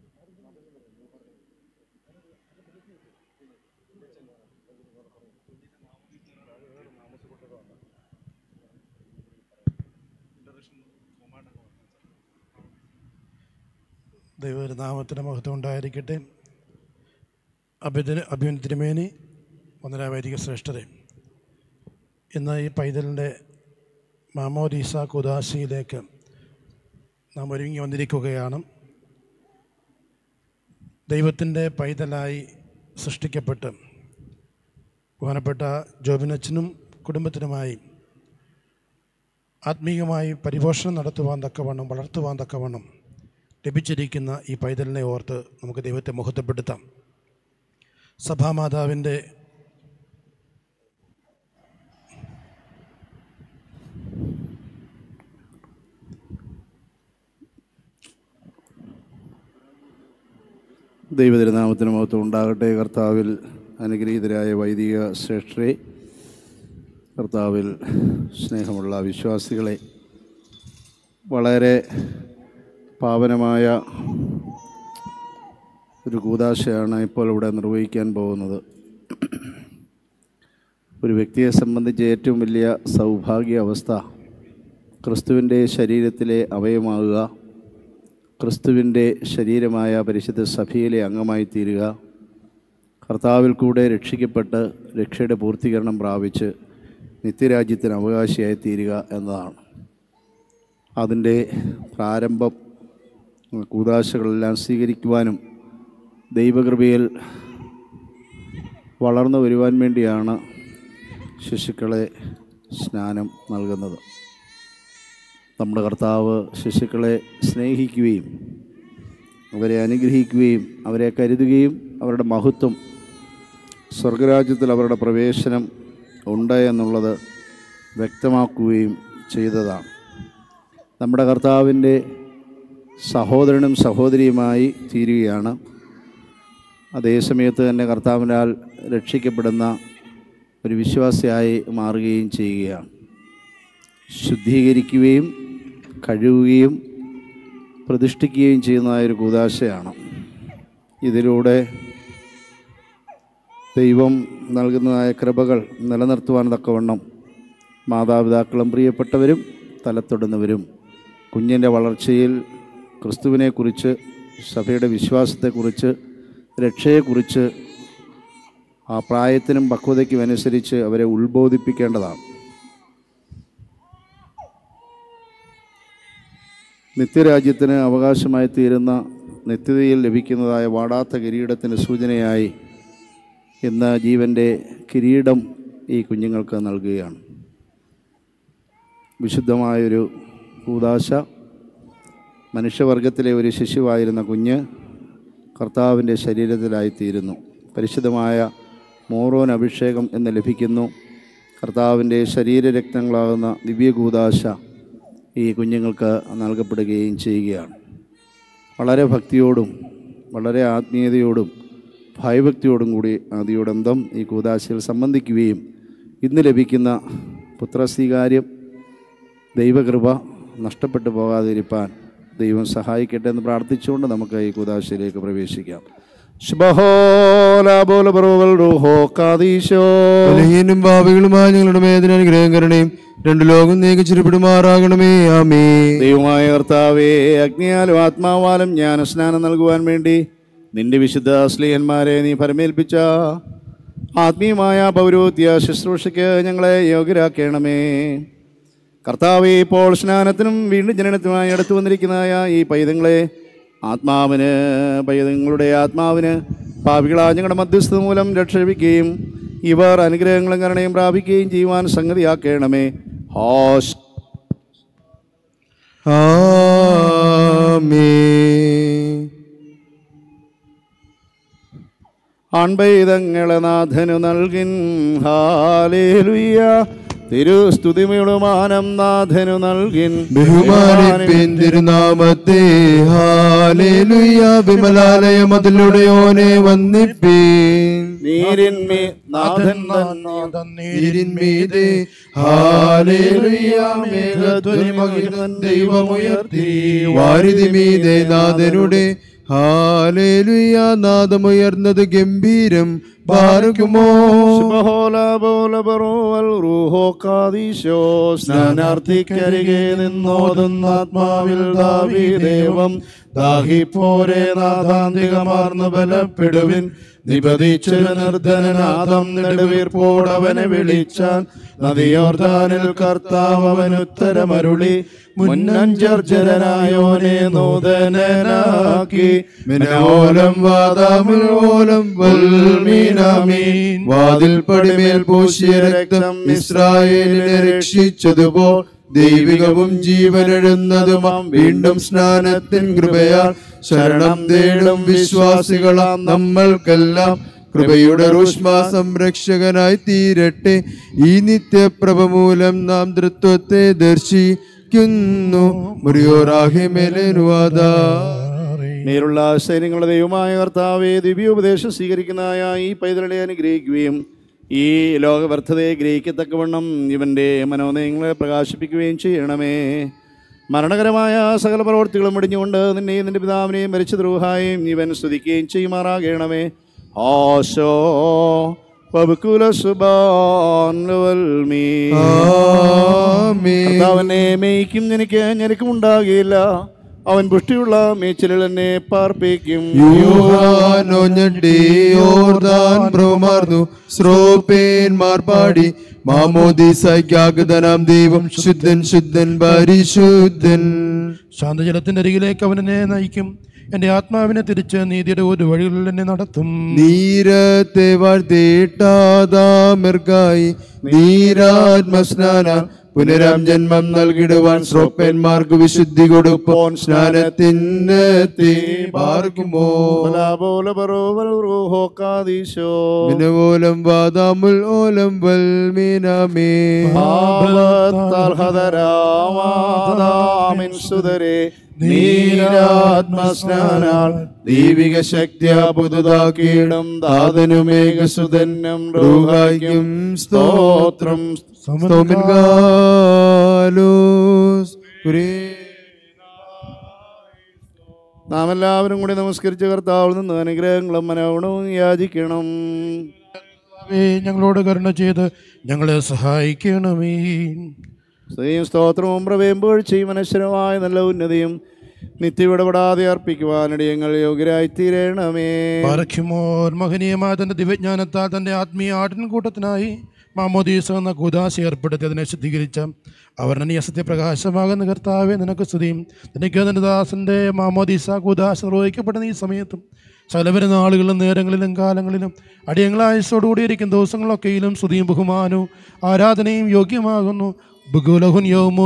ദൈവനാമത്തിന് മഹത്വം ഉണ്ടായിരിക്കട്ടെ അഭിദിന അഭിമൻ തിരുമേനി ഒന്നര വൈദിക ശ്രേഷ്ഠരെ ഇന്ന് ഈ പൈതലിൻ്റെ മാമോദീസ കുദാശിയിലേക്ക് നാം ഒരുങ്ങി വന്നിരിക്കുകയാണ് ദൈവത്തിൻ്റെ പൈതലായി സൃഷ്ടിക്കപ്പെട്ട് ബഹുമാനപ്പെട്ട ജോബിനച്ചനും കുടുംബത്തിനുമായി ആത്മീയമായി പരിപോഷണം നടത്തുവാൻ തക്കവണ്ണം വളർത്തുവാൻ തക്കവണ്ണം ലഭിച്ചിരിക്കുന്ന ഈ പൈതലിനെ ഓർത്ത് നമുക്ക് ദൈവത്തെ മുഖത്തപ്പെടുത്താം സഭാമാതാവിൻ്റെ ദൈവതിരുനാമത്തിന് മഹത്വം ഉണ്ടാകട്ടെ കർത്താവിൽ അനുഗ്രഹീതരായ വൈദിക ശ്രേഷ്ഠരെ കർത്താവിൽ സ്നേഹമുള്ള വിശ്വാസികളെ വളരെ പാവനമായ ഒരു കൂതാശയാണ് ഇപ്പോൾ ഇവിടെ നിർവഹിക്കാൻ പോകുന്നത് ഒരു വ്യക്തിയെ സംബന്ധിച്ച് ഏറ്റവും വലിയ സൗഭാഗ്യ അവസ്ഥ ക്രിസ്തുവിൻ്റെ ശരീരത്തിലെ അവയമാകുക ക്രിസ്തുവിൻ്റെ ശരീരമായ പരിശുദ്ധ സഭയിലെ അംഗമായി തീരുക കർത്താവിൽ കൂടെ രക്ഷിക്കപ്പെട്ട് രക്ഷയുടെ പൂർത്തീകരണം പ്രാപിച്ച് നിത്യരാജ്യത്തിന് അവകാശിയായി തീരുക എന്നതാണ് അതിൻ്റെ പ്രാരംഭം കൂതാശകളെല്ലാം സ്വീകരിക്കുവാനും ദൈവകൃപയിൽ വളർന്നു വരുവാൻ വേണ്ടിയാണ് ശിശുക്കളെ സ്നാനം നൽകുന്നത് നമ്മുടെ കർത്താവ് ശിശുക്കളെ സ്നേഹിക്കുകയും അവരെ അനുഗ്രഹിക്കുകയും അവരെ കരുതുകയും അവരുടെ മഹത്വം സ്വർഗരാജ്യത്തിൽ അവരുടെ പ്രവേശനം ഉണ്ട് എന്നുള്ളത് വ്യക്തമാക്കുകയും ചെയ്തതാണ് നമ്മുടെ കർത്താവിൻ്റെ സഹോദരനും സഹോദരിയുമായി തീരുകയാണ് അതേസമയത്ത് തന്നെ കർത്താവിനാൽ രക്ഷിക്കപ്പെടുന്ന ഒരു വിശ്വാസിയായി മാറുകയും ചെയ്യുകയാണ് ശുദ്ധീകരിക്കുകയും കഴുകുകയും പ്രതിഷ്ഠിക്കുകയും ചെയ്യുന്നതായ ഒരു കൂതാശയാണ് ഇതിലൂടെ ദൈവം നൽകുന്നതായ കൃപകൾ നിലനിർത്തുവാൻ തക്കവണ്ണം മാതാപിതാക്കളും പ്രിയപ്പെട്ടവരും തലത്തൊടുന്നവരും കുഞ്ഞിൻ്റെ വളർച്ചയിൽ ക്രിസ്തുവിനെക്കുറിച്ച് സഭയുടെ വിശ്വാസത്തെക്കുറിച്ച് രക്ഷയെക്കുറിച്ച് ആ പ്രായത്തിനും പക്വതയ്ക്കും അനുസരിച്ച് അവരെ ഉത്ബോധിപ്പിക്കേണ്ടതാണ് നിത്യരാജ്യത്തിന് അവകാശമായി തീരുന്ന നിത്യതയിൽ ലഭിക്കുന്നതായ വാടാത്ത കിരീടത്തിന് സൂചനയായി ഇന്ന് ജീവൻ്റെ കിരീടം ഈ കുഞ്ഞുങ്ങൾക്ക് നൽകുകയാണ് വിശുദ്ധമായൊരു കൂതാശ മനുഷ്യവർഗത്തിലെ ഒരു ശിശുവായിരുന്ന കുഞ്ഞ് കർത്താവിൻ്റെ ശരീരത്തിലായിത്തീരുന്നു പരിശുദ്ധമായ മോറോൻ അഭിഷേകം എന്ന് ലഭിക്കുന്നു കർത്താവിൻ്റെ ശരീരരക്തങ്ങളാകുന്ന ദിവ്യകൂതാശ ഈ കുഞ്ഞുങ്ങൾക്ക് നൽകപ്പെടുകയും ചെയ്യുകയാണ് വളരെ ഭക്തിയോടും വളരെ ആത്മീയതയോടും ഭയഭക്തിയോടും കൂടി ആദിയോടന്തം ഈ കൂതാശയിൽ സംബന്ധിക്കുകയും ഇന്ന് ലഭിക്കുന്ന പുത്രസ്വീകാര്യം ദൈവകൃപ നഷ്ടപ്പെട്ടു പോകാതിരിപ്പാൻ ദൈവം സഹായിക്കട്ടെ എന്ന് പ്രാർത്ഥിച്ചുകൊണ്ട് നമുക്ക് ഈ കൂതാശയിലേക്ക് പ്രവേശിക്കാം ബലഹീനും ഭാവികളുമായ ഞങ്ങളുടെ മേദന അനുഗ്രഹം കരണയും രണ്ടു ലോകം നീക്കിച്ചിരിപ്പിടുമാറാകണമേ ആമേ ദൈവമായ കർത്താവേ അഗ്നിയാലും ആത്മാവാലും ജ്ഞാനസ്നാനം നൽകുവാൻ വേണ്ടി നിന്റെ വിശുദ്ധ സ്ലീഹന്മാരെ നീ ഫലമേൽപ്പിച്ച ആത്മീയമായ പൗരോത്യ ശുശ്രൂഷയ്ക്ക് ഞങ്ങളെ യോഗ്യരാക്കണമേ കർത്താവെ ഇപ്പോൾ സ്നാനത്തിനും വീണ്ടും ജനനത്തിനുമായി അടുത്തു വന്നിരിക്കുന്നതായ ഈ പൈതങ്ങളെ ആത്മാവിന് പൈതങ്ങളുടെ ആത്മാവിന് പാപികളായ ഞങ്ങളുടെ മധ്യസ്ഥ മൂലം രക്ഷപിക്കുകയും ഇവർ അനുഗ്രഹങ്ങളും കരുണയും പ്രാപിക്കുകയും ചെയ്യുവാൻ സംഗതിയാക്കണമേ ഹോസ് ആമേ ആൺപൈതങ്ങളെ നാഥനു നൽകിൻ ഹാലേലുയ്യ തിരുസ്തുതിമയുടെ മാനം നാഥനു നൽകിൻ ബഹുമാനിപ്പിൻ തിരുനാമത്തെ ഹാലേലുയ്യ വിമലാലയം അതിലൂടെയോനെ വന്നിപ്പീൻ നീരിന്മേ നാഥൻ നീരിന്മീതെ ഹാലേലുയ്യ മേഘധ്വനി മഹിമൻ ദൈവമുയർത്തി വാരിധി മീതെ നാഥനുടെ ഹാലേലുയ നാദമുയർന്നത് ഗംഭീരം പാർക്കുമോ സ്നാനാർത്ഥിക്കരികെ നിന്നോതുന്ന ആത്മാവിൽ ദാവീദേവം ദാഹിപ്പോരെ നാഥാന്തികമാർന്നു ബലപ്പെടുവിൻ നിപതിച്ചൊരു നിർധനനാഥം നെടുവീർപ്പോടവനെ വിളിച്ചാൻ നദിയോർദാനിൽ കർത്താവ് അവൻ ഉത്തരമരുളി മുന്നഞ്ചർജരനായോനെ നൂതനനാക്കി മിനോലം വാദാമുലോലം വൽമീനാമീൻ വാതിൽ പടിമേൽ പൂശിയ രക്തം ഇസ്രായേലിനെ രക്ഷിച്ചതുപോ ദൈവികവും ജീവനെഴുന്നതുമാം വീണ്ടും സ്നാനത്തിൻ കൃപയാൽ ശരണം തേടും വിശ്വാസികളാം നമ്മൾക്കെല്ലാം കൃപയുടെ റുഷ്മ സംരക്ഷകനായി തീരട്ടെ ഈ നിത്യപ്രഭ മൂലം നാം തൃത്വത്തെ ദർശിക്കുന്നു മുറിയോറാഹിമേലുവാദാ നേരുള്ള സൈന്യങ്ങളുടെ ദൈവമായ കർത്താവെ ദിവ്യോപദേശം സ്വീകരിക്കുന്നതായ ഈ പൈതലെ അനുഗ്രഹിക്കുകയും ഈ ലോകവ്യർത്ഥതയെ ഗ്രഹിക്കത്തക്കവണ്ണം ഇവൻ്റെ മനോനയങ്ങളെ പ്രകാശിപ്പിക്കുകയും ചെയ്യണമേ മരണകരമായ സകല പ്രവർത്തികളും മുടിഞ്ഞുകൊണ്ട് നിന്നെയും നിന്റെ പിതാവിനെയും മരിച്ച ദ്രോഹായും ഇവൻ സ്തുതിക്കുകയും ചെയ്യുമാറാകണമേ ആശോ പബുക്കുല സുബാൻമീ ആമേൻ കർത്താവനെ മേയ്ക്കും എനിക്ക് ഞെരുക്കം ഉണ്ടാകുകയില്ല അവൻ പുഷ്ടിയുള്ള മേച്ചിലിൽ എന്നെ പാർപ്പിക്കും യൂഹാനോ ഞെട്ടി ഓർദാൻ ബ്രഹ്മാർന്നു ശ്രോപേന്മാർ പാടി മാമോദീസായിക്കാകൃതനാം ദൈവം ശുദ്ധൻ ശുദ്ധൻ പരിശുദ്ധൻ ശാന്തജലത്തിന്റെ അരികിലേക്ക് അവനെ നയിക്കും എൻ്റെ ആത്മാവിനെ തിരിച്ച് നീതിയുടെ ഒരു വഴികളിൽ എന്നെ നടത്തും നീരത്തെ വാഴ്ത്തിയിട്ടാതാമിർക്കായി നീരാത്മസ്നാന പുനരാം ജന്മം നൽകിടുവാൻ ശ്രോപ്പന്മാർക്ക് വിശുദ്ധി കൊടുപ്പോൻ സ്നാനത്തിനെത്തി പാർക്കുമോ മിനവോലം വാദാമുൽ ഓലം വൽമീനമേ സുതരെ നീരാത്മസ്നാനാൽ ദൈവിക ശക്തിയ പുതുതാക്കിയിടും ദാതനുമേകസുതനും റൂഹായിക്കും സ്തോത്രം സ്തോമിൻ ഗാലോസ് കുരേ നാം എല്ലാവരും കൂടി നമസ്കരിച്ച കർത്താവിൽ നിന്ന് അനുഗ്രഹങ്ങളും മനോഗുണവും യാചിക്കണം കർത്താവേ, ഞങ്ങളോട് കരുണ ചെയ്ത് ഞങ്ങളെ സഹായിക്കണമേ സ്ത്രീയും സ്തോത്രവും പ്രവേം വീഴ്ചയും അനശ്വരമായ നല്ല ഉന്നതിയും നിത്യവിടപെടാതെ അർപ്പിക്കുവാനിടെ ഞങ്ങൾ യോഗ്യരായി തീരണമേ പാരഖ്യമോർ മഹനീയമായ തന്റെ ദിവ്യജ്ഞാനത്താൽ തന്റെ ആത്മീയ ആട്ടിൻകൂട്ടത്തിനായി മാമോദീസ എന്ന കൂദാശ ഏർപ്പെടുത്തി അതിനെ ശുദ്ധീകരിച്ച അവർണനീയ സത്യപ്രകാശമാകുന്ന കർത്താവെ നിനക്ക് സ്തുതിയും നിനക്ക് നിന്റെ ദാസന്റെ മാമോദീസ കൂദാശ നിർവഹിക്കപ്പെടുന്ന ഈ സമയത്തും സകലവര നാളുകളിലും നേരങ്ങളിലും കാലങ്ങളിലും അടിയങ്ങളായുസോടുകൂടിയിരിക്കുന്ന ദിവസങ്ങളൊക്കെയിലും സ്തുതിയും ബഹുമാനവും ആരാധനയും യോഗ്യമാകുന്നു ബുഗുലഹുൻ യോമോ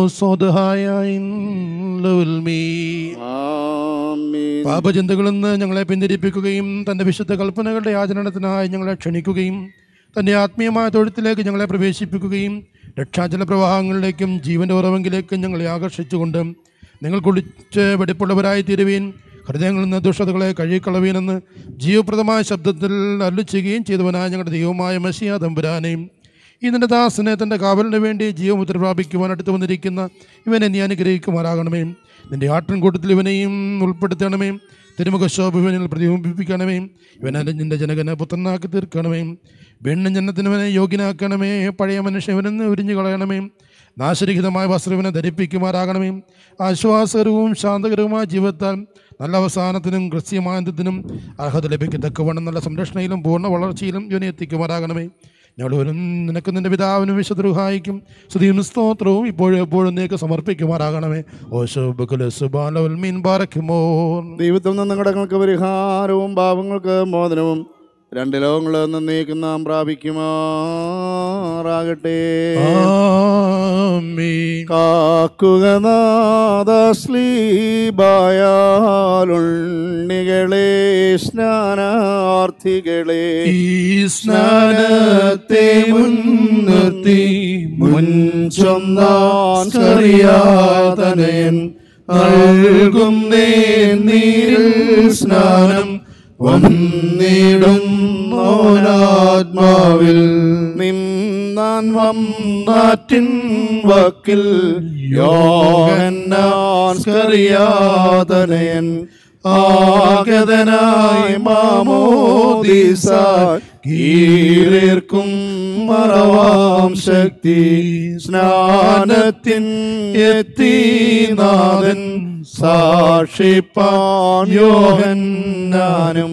സോദഹായ ആമീൻ. പാപചിന്തകളിൽ നിന്ന് ഞങ്ങളെ പിന്തിരിപ്പിക്കുകയും തൻ്റെ വിശുദ്ധ കൽപ്പനകളുടെ ആചരണത്തിനായി ഞങ്ങളെ ക്ഷണിക്കുകയും തൻ്റെ ആത്മീയമായ തൊഴുത്തിലേക്ക് ഞങ്ങളെ പ്രവേശിപ്പിക്കുകയും രക്ഷാജല പ്രവാഹങ്ങളിലേക്കും ജീവൻ്റെ ഉറവെങ്കിലേക്കും ഞങ്ങളെ ആകർഷിച്ചുകൊണ്ട് നിങ്ങൾ കുളിച്ച് വെടിപ്പുള്ളവരായി തീരുവീൻ ഹൃദയങ്ങളിൽ നിന്ന് ദുഷ്ടതകളെ കഴുകിക്കളവീനെന്ന് ജീവപ്രദമായ ശബ്ദത്തിൽ അല്ലുചെയ്യുകയും ചെയ്തവനായ ഞങ്ങളുടെ ദൈവമായ മസിയ തമ്പുരാനെയും ഈ നിന്റെ ദാസനെ തൻ്റെ കാവലിന് വേണ്ടി ജീവമുദ്ര പ്രാപിക്കുവാൻ അടുത്ത് വന്നിരിക്കുന്ന ഇവനെ നീ അനുഗ്രഹിക്കുമാറാകണമേ നിന്റെ ആട്ടിൻകൂട്ടത്തിൽ ഇവനെയും ഉൾപ്പെടുത്തണമേ തിരുമുഖ ശോഭ ഇവനിൽ പ്രതിബിംബിപ്പിക്കണമേ ഇവനെ നിന്റെ ജനകനെ പുത്രനാക്കി തീർക്കണമേ വെണ്ണ ജനത്തിനവനെ യോഗ്യനാക്കണമേ പഴയ മനുഷ്യവനെന്ന് ഉരിഞ്ഞു കളയണമേ നാശരഹിതമായ വസ്ത്രവിനെ ധരിപ്പിക്കുമാറാകണമേ ആശ്വാസകരവും ശാന്തകരവുമായ ജീവിതത്താൽ നല്ല അവസാനത്തിനും ക്രിസ്ത്യമാനത്തിനും അർഹത ലഭിക്കത്തക്കവണ്ണം നല്ല സംരക്ഷണയിലും പൂർണ്ണ വളർച്ചയിലും ഇവനെ എത്തിക്കുമാറാകണമേ ഞങ്ങളൊരും നിനക്ക് നിന്റെ പിതാവിനും വിശുദ്രുഹായിക്കും സ്തുതിയും സ്തോത്രവും ഇപ്പോഴും എപ്പോഴും നീക്ക് സമർപ്പിക്കുമാറാകണമേ ഓശോ ബുക്കുല സുബാലവൽ മീൻ പാറയ്ക്കുമോ ദൈവത്തിൽ നിന്ന് കടങ്ങൾക്ക് പരിഹാരവും പാപങ്ങൾക്ക് മോചനവും രണ്ട് ലോകങ്ങളിൽ നിന്ന് നീക്കം നാം പ്രാപിക്കുമാറാകട്ടെ ആമീൻ കാക്കുക നാദശ്ലീബായാലുണ്ണികളെ സ്നാനാർത്ഥികളെ ഈ സ്നാനത്തെ മുൻനിർത്തി മുൻചൊന്നാൻ സ്കറിയാതനയൻ നൽകും നീരിൽ സ്നാനം വന്നിടുന്നോനാത്മാവിൽ നിന്നാൻ വന്നാറ്റിൻ വക്കിൽ യോഹന്നാൻ സ്കറിയാതനയൻ ആഗതനായി മാമോദീസ കീഴേർക്കും മറവാം ശക്തി സ്നാനത്തിൻ എത്തിനാഥൻ സാക്ഷിപ്പാൻ യോഹന്നാനും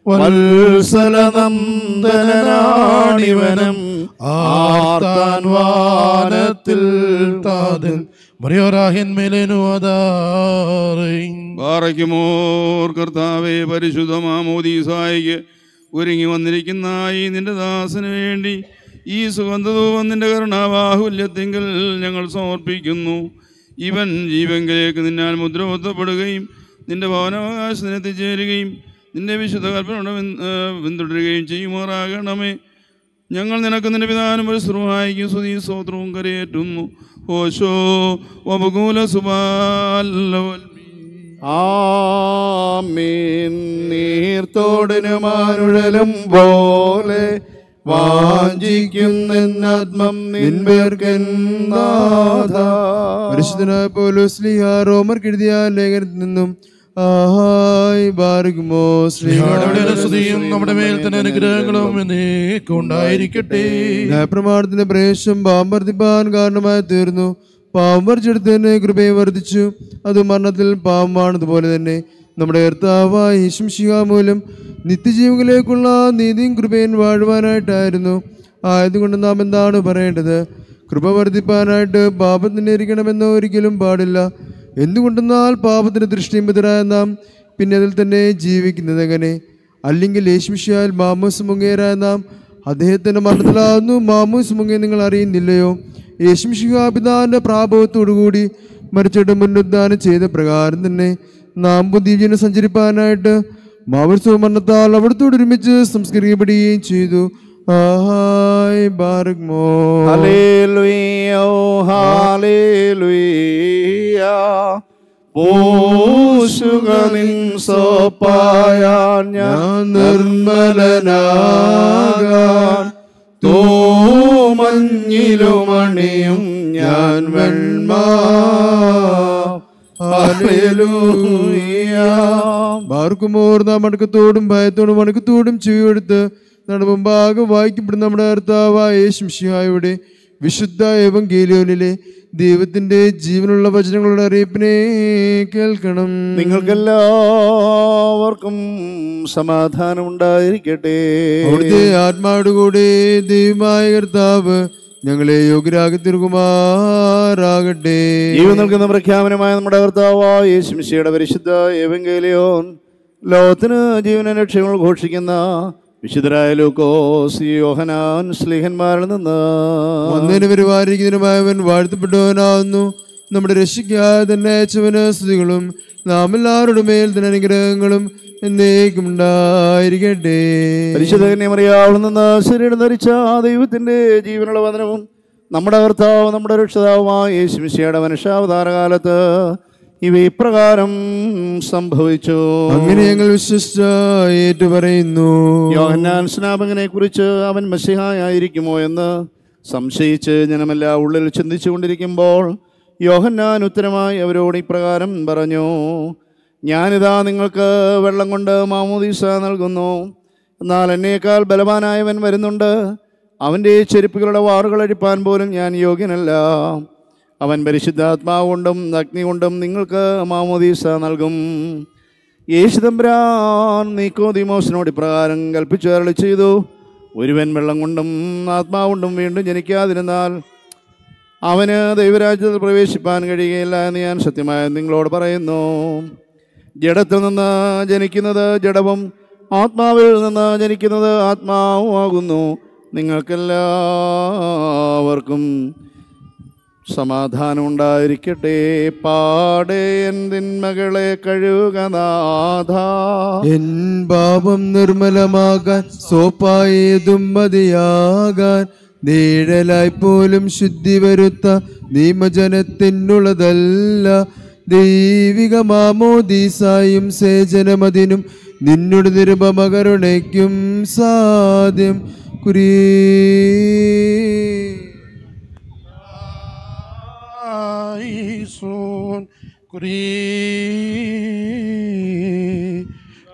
വത്സലനന്ദനാണിവനും ആർത്താൻ വാനത്തിൽ താതൻ മറിയോറാഹ്യൻ മേലേനു അതാറേ പാറയ്ക്കുമോർ കർത്താവെ പരിശുദ്ധമാമോദീസായിക്ക് ഒരുങ്ങി വന്നിരിക്കുന്ന ഈ നിന്റെ ദാസന് വേണ്ടി ഈ സുഗന്ധധൂപം നിന്റെ കരുണാബാഹുല്യത്തിങ്കൽ ഞങ്ങൾ സമർപ്പിക്കുന്നു ഇവൻ ജീവങ്കിലേക്ക് നിന്നാൽ മുദ്രവത്തപ്പെടുകയും നിന്റെ ഭവനാവകാശത്തിന് എത്തിച്ചേരുകയും നിന്റെ വിശുദ്ധ കൽപ്പനയോടെ പിൻ- ഏ, പിന്തുടരുകയും ചെയ്യുമാറാകണമേ ഞങ്ങൾ നിനക്ക് നിന്റെ പിതാനും ഒരു സുറുഹായിക്കും സ്തുതി സ്തോത്രവും കരയേറ്റുന്നു ഓശോ വപകൂല സുബാലവൽമീ ആമീൻ നീർത്തോടിനുമാനുഴലും പോലെ വാഞ്ചിക്കുന്നാത്മം നിൻപേർക്കെന്നാഥ പരിശുദ്ധനായ പൗലോസ്ലിഹ റോമർ എഴുതിയ ലേഖനത്തിൽ നിന്നും ആഹായ് ബാർഗുമോ നമ്മുടെ സ്തുതിയും നമ്മുടെ മേൽ തന്നെ അനുഗ്രഹങ്ങളും എന്നേക്കും ഉണ്ടായിരിക്കട്ടെ ന്യായപ്രമാണത്തിന്റെ പ്രവേശം പാവം വർദ്ധിപ്പാൻ കാരണമായി തീർന്നു പാവം വർജിച്ചെടുത്തതിന് കൃപയെ വർദ്ധിച്ചു അത് മരണത്തിൽ പാവമാണതുപോലെ തന്നെ നമ്മുടെ കർത്താവായ ഹിശംഷിക മൂലം നിത്യജീവങ്ങളിലേക്കുള്ള നീതിയും കൃപയും വാഴുവാനായിട്ടായിരുന്നു ആയതുകൊണ്ട് നാം എന്താണ് പറയേണ്ടത് കൃപ വർദ്ധിപ്പാനായിട്ട് പാപത്തിന് ഇരിക്കണമെന്ന് ഒരിക്കലും പാടില്ല എന്തുകൊണ്ടെന്നാൽ പാപത്തിന് ദൃഷ്ടിമ്പതരായ നാം പിന്നെ അതിൽ തന്നെ ജീവിക്കുന്നത് എങ്ങനെ അല്ലെങ്കിൽ യേശുമിഷിയാൽ മാമോസ് മുങ്ങേരായ നാം അദ്ദേഹത്തിന്റെ മരണത്തിലാകുന്നു മാമൂസ് മുങ്ങേ നിങ്ങൾ അറിയുന്നില്ലയോ യേശുമിഷിഹ പിതാവിന്റെ പ്രാഭവത്തോടുകൂടി മരിച്ചിട്ട് മുന്നുദ്ധാനം ചെയ്ത പ്രകാരം തന്നെ നാം ബുദ്ധിജീവനം സഞ്ചരിപ്പാനായിട്ട് മാമൂസ് മരണത്താൽ അവിടത്തോട് ഒരുമിച്ച് സംസ്കരിക്കപ്പെടുകയും ചെയ്തു ആഹായ് ബാരക് മോ ഹല്ലേലൂയ ഹല്ലേലൂയ പോഷുക നിൻ സോപ്പായാൻ ഞാൻ നിർമ്മലനാകാൻ തോമഞ്ഞിലുമണിയും ഞാൻ വെണ്മ ഹല്ലേലൂയ ബാർക്കുമോർ നാം അടക്കത്തോടും ഭയത്തോടും അണക്കത്തോടും ചെവിയെടുത്ത് നമ്മുടെ മുമ്പാകെ വായിക്കപ്പെടുന്ന നമ്മുടെ കർത്താവായ യേശുമിഷിഹായുടെ വിശുദ്ധ എവങ്കേലിയോനിലെ ദൈവത്തിന്റെ ജീവനുള്ള വചനങ്ങളുടെ അറിയിപ്പിനെ കേൾക്കണം നിങ്ങൾക്കെല്ലാവർക്കും സമാധാനം ഉണ്ടായിരിക്കട്ടെ അവിടുത്തെ ആത്മാവിടെ കൂടെ ദൈവമായ കർത്താവ് ഞങ്ങളെ യോഗ്യരാക്കി തീർക്കുമാറാകട്ടെ ജീവൻ നൽകുന്ന പ്രഖ്യാപനമായ നമ്മുടെ കർത്താവായ യേശുമിശിയുടെ പരിശുദ്ധ എവങ്കേലിയോൻ ലോകത്തിന് ജീവന രക്ഷകൾ ഘോഷിക്കുന്ന വിശുദ്ധരായ ലൂക്കോസ് യോഹനാൻ സ്ലിഹന്മാരിൽ നിന്ന് വന്നതിന് പരിപാലിക്കുന്നതിനുമായവൻ വാഴ്ത്തപ്പെട്ടവനാവുന്നു നമ്മുടെ രക്ഷിക്കാതെ തന്നെ അയച്ചവന് സ്തുതികളും നാം എല്ലാവരുടെ മേൽ തന്നെ അനുഗ്രഹങ്ങളും എന്നേക്കും ഉണ്ടായിരിക്കട്ടെ പരിശുദ്ധനെ മറിയാവിൽ നിന്ന് ശരീരം ധരിച്ച ആ ദൈവത്തിന്റെ ജീവനുള്ള വചനവും നമ്മുടെ കർത്താവ് നമ്മുടെ രക്ഷിതാവുമായ യേശുമിശിയുടെ മനുഷ്യാവതാര കാലത്ത് ഇവ ഇപ്രകാരം സംഭവിച്ചു അങ്ങനെ ഞങ്ങൾ വിശ്വസിച്ച ഏറ്റുപറയുന്നു യോഹന്നാൻ സ്നാപകനെ കുറിച്ച് അവൻ മസിഹായായിരിക്കുമോ എന്ന് സംശയിച്ച് ജനമെല്ലാം ഉള്ളിൽ ചിന്തിച്ചു കൊണ്ടിരിക്കുമ്പോൾ യോഹന്നാൻ ഉത്തരമായി അവരോട് ഇപ്രകാരം പറഞ്ഞു ഞാനിതാ നിങ്ങൾക്ക് വെള്ളം കൊണ്ട് മാമോദീസ നൽകുന്നു എന്നാൽ എന്നേക്കാൾ ബലവാനായവൻ വരുന്നുണ്ട് അവൻ്റെ ചെരുപ്പുകളുടെ വാറുകൾ അഴിപ്പാൻ പോലും ഞാൻ യോഗ്യനല്ല അവൻ പരിശുദ്ധാത്മാവ് കൊണ്ടും അഗ്നി കൊണ്ടും നിങ്ങൾക്ക് മാമോദീസ നൽകും യേശുദമ്പരാൻ നീക്കോദിമോസിനോട് ഇപ്രകാരം കൽപ്പിച്ചു അരളി ചെയ്തു ഒരുവൻ വെള്ളം കൊണ്ടും ആത്മാവ് കൊണ്ടും വീണ്ടും ജനിക്കാതിരുന്നാൽ അവന് ദൈവരാജ്യത്തിൽ പ്രവേശിപ്പാൻ കഴിയുകയില്ല എന്ന് ഞാൻ സത്യമായി നിങ്ങളോട് പറയുന്നു ജഡത്തിൽ നിന്ന് ജനിക്കുന്നത് ജഡവും ആത്മാവിൽ നിന്ന് ജനിക്കുന്നത് ആത്മാവും ആകുന്നു നിങ്ങൾക്കെല്ലാവർക്കും സമാധാനം ഉണ്ടായിരിക്കട്ടെ പാടേ എൻ തിന്മകളെ കഴുകനാഥ എൻ പാപം നിർമ്മലമാകാൻ സോപ്പായതും മതിയാകാൻ നീഴലായി പോലും ശുദ്ധി വരുത്ത നിയമജനത്തിനുള്ളതല്ല ദൈവിക മാമോദീസായും സേചനമതിനും നിന്നുടെ നിരുപമകരുണയ്ക്കും സാധ്യം കുരീ ആയിസോൻ കുരീ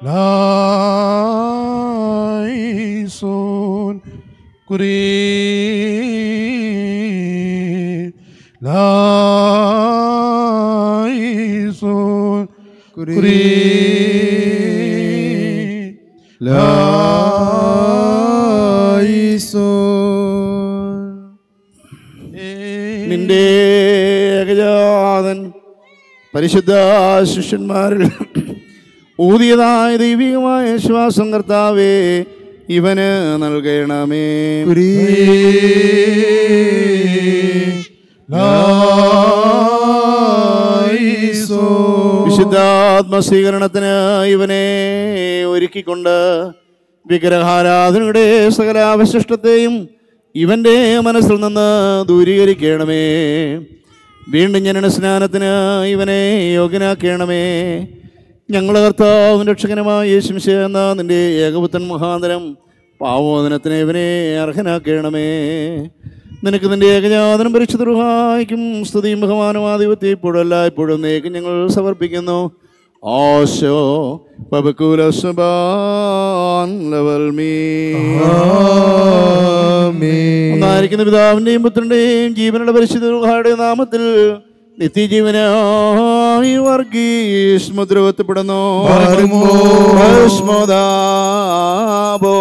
ലായിസോൻ കുരീ ലായിസോൻ കുരീ ലായിസോൻ നിന്റെ ഏകജാതൻ പരിശുദ്ധ ശിഷ്യന്മാരിൽ ഊതിയതായ ദൈവികമായ ശ്വാസം കർത്താവേ ഇവന് നൽകണമേ വിശുദ്ധാത്മസ്വീകരണത്തിന് ഇവനെ ഒരുക്കിക്കൊണ്ട് വിഗ്രഹാരാധനയുടെ സകല അവശിഷ്ടത്തെയും ഇവൻ്റെ മനസ്സിൽ നിന്ന് ദൂരീകരിക്കണമേ വീണ്ടും ജനന സ്നാനത്തിന് ഇവനെ യോഗ്യനാക്കണമേ ഞങ്ങൾ കർത്താവും രക്ഷകനുമായ യേശുമിശ എന്ന നിന്റെ ഏകപുത്രൻ മുഖാന്തരം പാവോദനത്തിന് ഇവനെ അർഹനാക്കണമേ നിനക്ക് നിന്റെ ഏകജാതനം പരിശുദ്ധ റുഹായിക്കും സ്തുതിയും ബഹുമാനും ആധിപത്യം ഇപ്പോഴും എല്ലായ്പ്പോഴും നേക്ക് ഞങ്ങൾ സമർപ്പിക്കുന്നു ഓശോ ലെവൽ മീ ഒന്നായിരിക്കുന്ന പിതാവിന്റെയും പുത്രന്റെയും ജീവനുള്ള പരിശുദ്ധ റുഹായുടെ നാമത്തിൽ നിത്യജീവനായി വർഗീസ് മുദ്രവത്തപ്പെടുന്നു ഭസ്മദാബോ.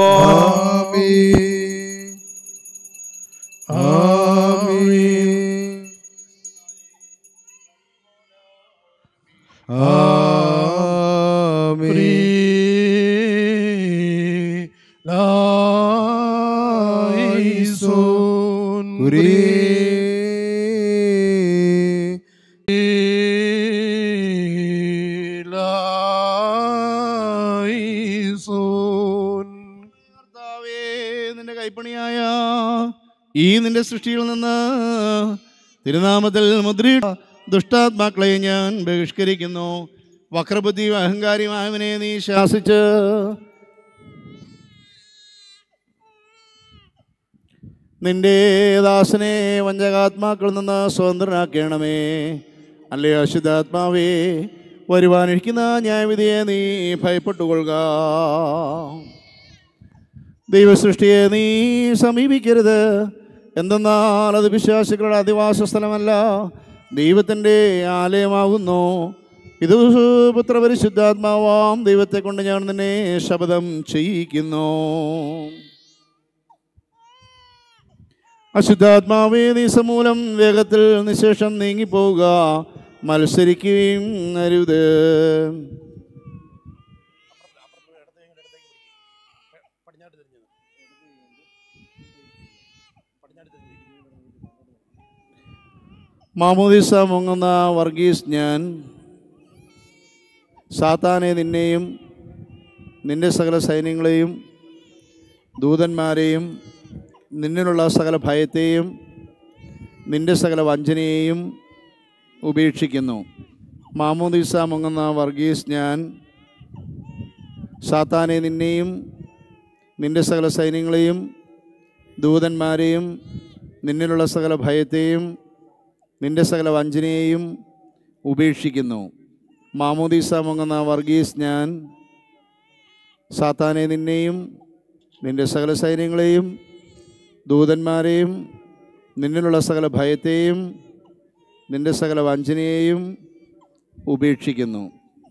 ലായിസോൻ ലായിസോൻ കർത്താവേ, നിന്റെ കൈപ്പണിയായ ഈ നിന്റെ സൃഷ്ടിയിൽ നിന്ന് തിരുനാമത്തിൽ മുദ്രയിട്ട ദുഷ്ടാത്മാക്കളെ ഞാൻ ബഹിഷ്കരിക്കുന്നു വക്രബുദ്ധിയും അഹങ്കാരിയുമായവനെ നീ ശാസിച്ച് നിന്റെ ദാസനെ വഞ്ചകാത്മാക്കളിൽ നിന്ന് സ്വതന്ത്രനാക്കണമേ അല്ലേ അശുദ്ധാത്മാവേ വരുവാനിരിക്കുന്ന ന്യായവിധിയെ നീ ഭയപ്പെട്ടുകൊള്ളുക ദൈവസൃഷ്ടിയെ നീ സമീപിക്കരുത് എന്തെന്നാൽ അത് വിശ്വാസികളുടെ അധിവാസ സ്ഥലമല്ല ദൈവത്തിൻ്റെ ആലയമാകുന്നു ഇത് പുത്രപരിശുദ്ധാത്മാവാം ദൈവത്തെ കൊണ്ട് ഞാൻ നിന്നെ ശപഥം ചെയ്യിക്കുന്നു അശുദ്ധാത്മാവേ നീ സമൂലം വേഗത്തിൽ നിശേഷം നീങ്ങിപ്പോവുക മത്സരിക്കുകയും അരുത് മാമോദിസ മുങ്ങുന്ന വർഗീസ് ഞാൻ സാത്താനെ നിന്നെയും നിന്റെ സകല സൈന്യങ്ങളെയും ദൂതന്മാരെയും നിന്നിലുള്ള സകല ഭയത്തെയും നിന്റെ സകല വഞ്ചനയെയും ഉപേക്ഷിക്കുന്നു മാമോദിസ മുങ്ങുന്ന വർഗീസ് ഞാൻ സാത്താനെ നിന്നെയും നിന്റെ സകല സൈന്യങ്ങളെയും ദൂതന്മാരെയും നിന്നിലുള്ള സകല ഭയത്തെയും നിന്റെ സകല വഞ്ചനയെയും ഉപേക്ഷിക്കുന്നു മാമോദീസ മുങ്ങുന്ന വർഗീസ് ഞാൻ സാത്താനെ നിന്നെയും നിന്റെ സകല സൈന്യങ്ങളെയും ദൂതന്മാരെയും നിന്നിലുള്ള സകല ഭയത്തെയും നിന്റെ സകല വഞ്ചനയെയും ഉപേക്ഷിക്കുന്നു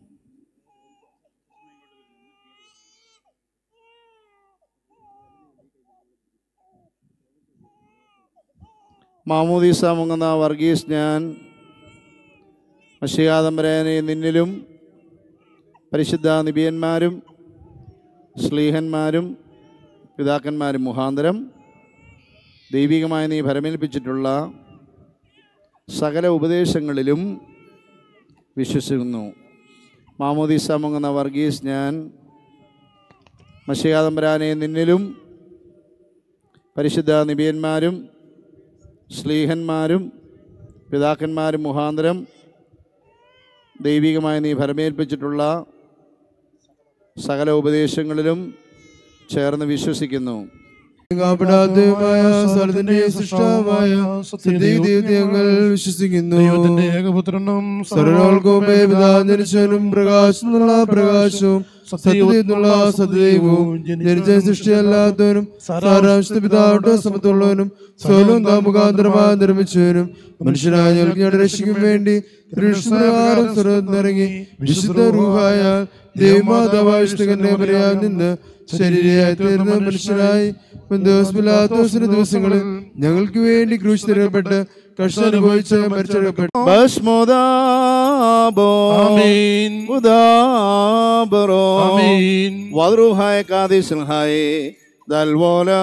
മാമോദീസ മുങ്ങുന്ന വർഗീസ് ഞാൻ മഷിയാതമ്പരനെ നിന്നിലും പരിശുദ്ധ നിബിയന്മാരും സ്ലീഹന്മാരും പിതാക്കന്മാരും മുഖാന്തരം ദൈവികമായി നീ ഭരമേൽപ്പിച്ചിട്ടുള്ള സകല ഉപദേശങ്ങളിലും വിശ്വസിക്കുന്നു മാമോദീസ മുങ്ങുന്ന വർഗീസ് ഞാൻ മഷിയാതമ്പരാനെ നിന്നിലും പരിശുദ്ധ നിബിയന്മാരും സ്ലീഹന്മാരും പിതാക്കന്മാരും മുഖാന്തരം ദൈവികമായി നീ ഭരമേൽപ്പിച്ചിട്ടുള്ള സകല ഉപദേശങ്ങളിലും ചേർന്ന് വിശ്വസിക്കുന്നു കാപ്പിടാത്തതുമായ സ്ഥലത്തിന്റെ സൃഷ്ടാവായ സത്യദൈവങ്ങൾ വിശ്വസിക്കുന്നു ദൈവത്തിന്റെ ഏകപുത്രനും സർവോൾക്കും ജനിച്ചവനും പ്രകാശത്തിനുള്ള പ്രകാശവും സത്യത്തിനുള്ള സത്യദൈവവും ജനിച്ച സൃഷ്ടിയല്ലാത്തവനും സാരാംശ പിതാവിന്റെ സമത്തുള്ളവനും സ്വലവും താമുഖാന്തരമായി നിർമ്മിച്ചവനും മനുഷ്യനായ ഞങ്ങൾക്ക് ഞങ്ങളുടെ രക്ഷിക്കും വേണ്ടി പ്രകാരം സ്വർഗത്തിറങ്ങി വിശുദ്ധ റൂഹായ ദൈവമാതാവാഷ്ടകന്റെ പറയാൻ നിന്ന് ശരീരയായി തീർന്ന മനുഷ്യനായി ദിവസമില്ലാത്തോസിന്റെ ദിവസങ്ങളിൽ ഞങ്ങൾക്ക് വേണ്ടി ക്രൂശ് തിരക്കപ്പെട്ട് കഷ്ടം അനുഭവിച്ച് മരിച്ചെടുക്കപ്പെട്ടു ഭസ്മോദാബോ ആമീൻ ഉദാബറോ ആമീൻ വദ്രുഹായ കാദിസ്ൽഹായ ദൽവോല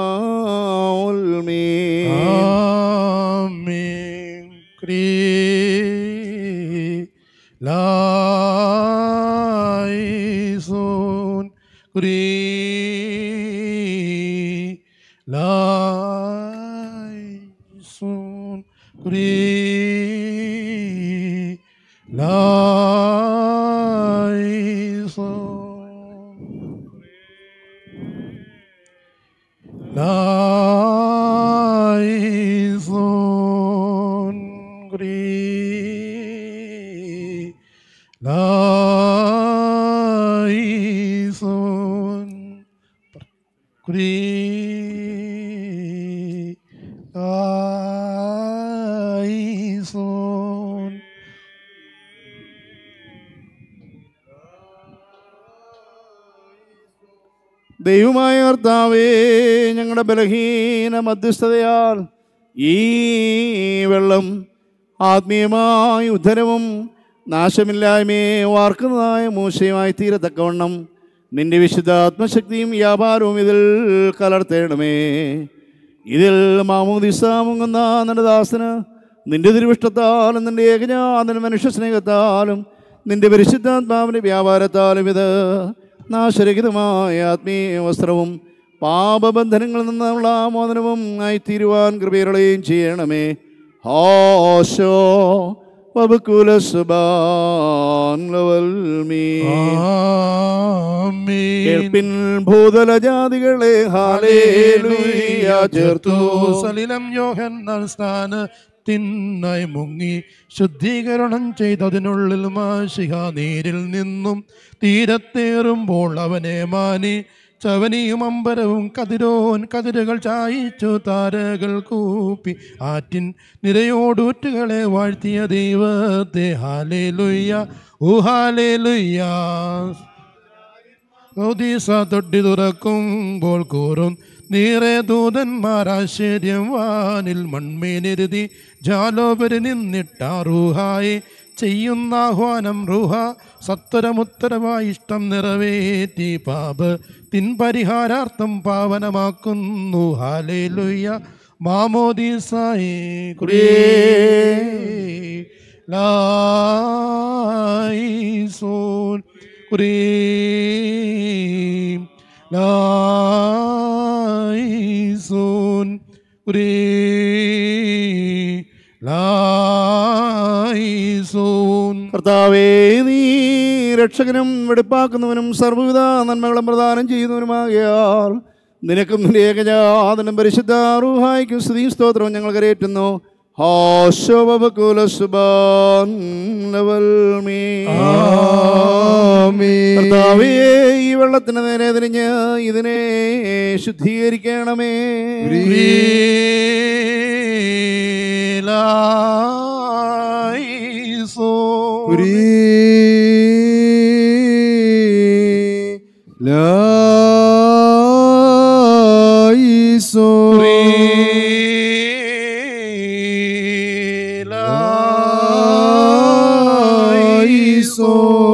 ഉൽമീ ആമീൻ ക്രീ ലായിസോൻ ക്രീ ലായിസോൻ ക്രീ ലായിസോൻ Laison gri Laison gri Laison ദൈവമായ കർത്താവേ ഞങ്ങളുടെ ബലഹീന മധ്യസ്ഥതയാൽ ഈ വെള്ളം ആത്മീയമായ ഉദ്ധരവും നാശമില്ലായ്മയെ വാർക്കുന്നതായ മൂശയുമായി തീരത്തക്കവണ്ണം നിന്റെ വിശുദ്ധ ആത്മശക്തിയും വ്യാപാരവും ഇതിൽ കലർത്തേണമേ ഇതിൽ മാമൂദിസ മുങ്ങുന്ന നിന്റെ ദാസന് നിന്റെ തിരുവിഷ്ടത്താലും നിന്റെ ഏകജാതന മനുഷ്യ സ്നേഹത്താലും നിന്റെ പരിശുദ്ധാത്മാവിൻ്റെ വ്യാപാരത്താലും ഇത് നാശരഹിതമായ ആത്മീയ വസ്ത്രവും പാപബന്ധനങ്ങളിൽ നിന്നുള്ള മോചനവും ആയിത്തീരുവാൻ കൃപയുടെയും ചെയ്യണമേ ഹോശോ Amen. കേൾപ്പിൻ ഭൂതല ജാതികളെ ഹാലേലുയ്യ ചേർത്തു സലിലം യോഹന്നാൻ സ്ഥാനത്തിനായി മുങ്ങി ശുദ്ധീകരണം ചെയ്തതിനുള്ളിൽ മാഷിക നീരിൽ നിന്നും തീരത്തേറുമ്പോൾ അവനെ മാനി ചവനിയും അമ്പരവും കതിരോൻ കതിരുകൾ ചായിച്ചു താരകൾ കൂപ്പി ആറ്റിൻ നിരയോടൂറ്റുകളെ വാഴ്ത്തിയ ദൈവത്തെ ഹാലേ ലുയ്യ ഊ ഹാലേ ലുയ്യ ൗദീസ തൊട്ടി തുറക്കുമ്പോൾ കൂറും നീറെ ദൂതന്മാരാശ്ചര്യം വാനിൽ മൺമേനെരുതി ജാലോപരി നിന്നിട്ടാറൂഹായി ചെയ്യുന്ന ആഹ്വാനം റുഹ സത്വരമുത്തരമായി ഇഷ്ടം നിറവേറ്റി പാപ തിൻപരിഹാരാർത്ഥം പാവനമാക്കുന്നു ഹാലേ ലുയ്യ മാമോദീസായി ലായിസോൻ കുരീം ലായിസോൻ കുരീ ലായിസോൻ കർത്താവേ നീ രക്ഷകനും വെടിപ്പാക്കുന്നവനും സർവ്വവിധ നന്മകളും പ്രദാനം ചെയ്യുന്നവനുമാകിയാൽ നിനക്കും നിന്റെ ഏകജാതനും പരിശുദ്ധ റൂഹായിക്കും സ്തുതി സ്തോത്രവും ഞങ്ങൾ കരയേറ്റുന്നു കർത്താവേ ഈ വെള്ളത്തിന് നേരെ തിരിഞ്ഞ് ഇതിനെ ശുദ്ധീകരിക്കണമേ ലായിസോൻ ലായിസോ ലായിസോ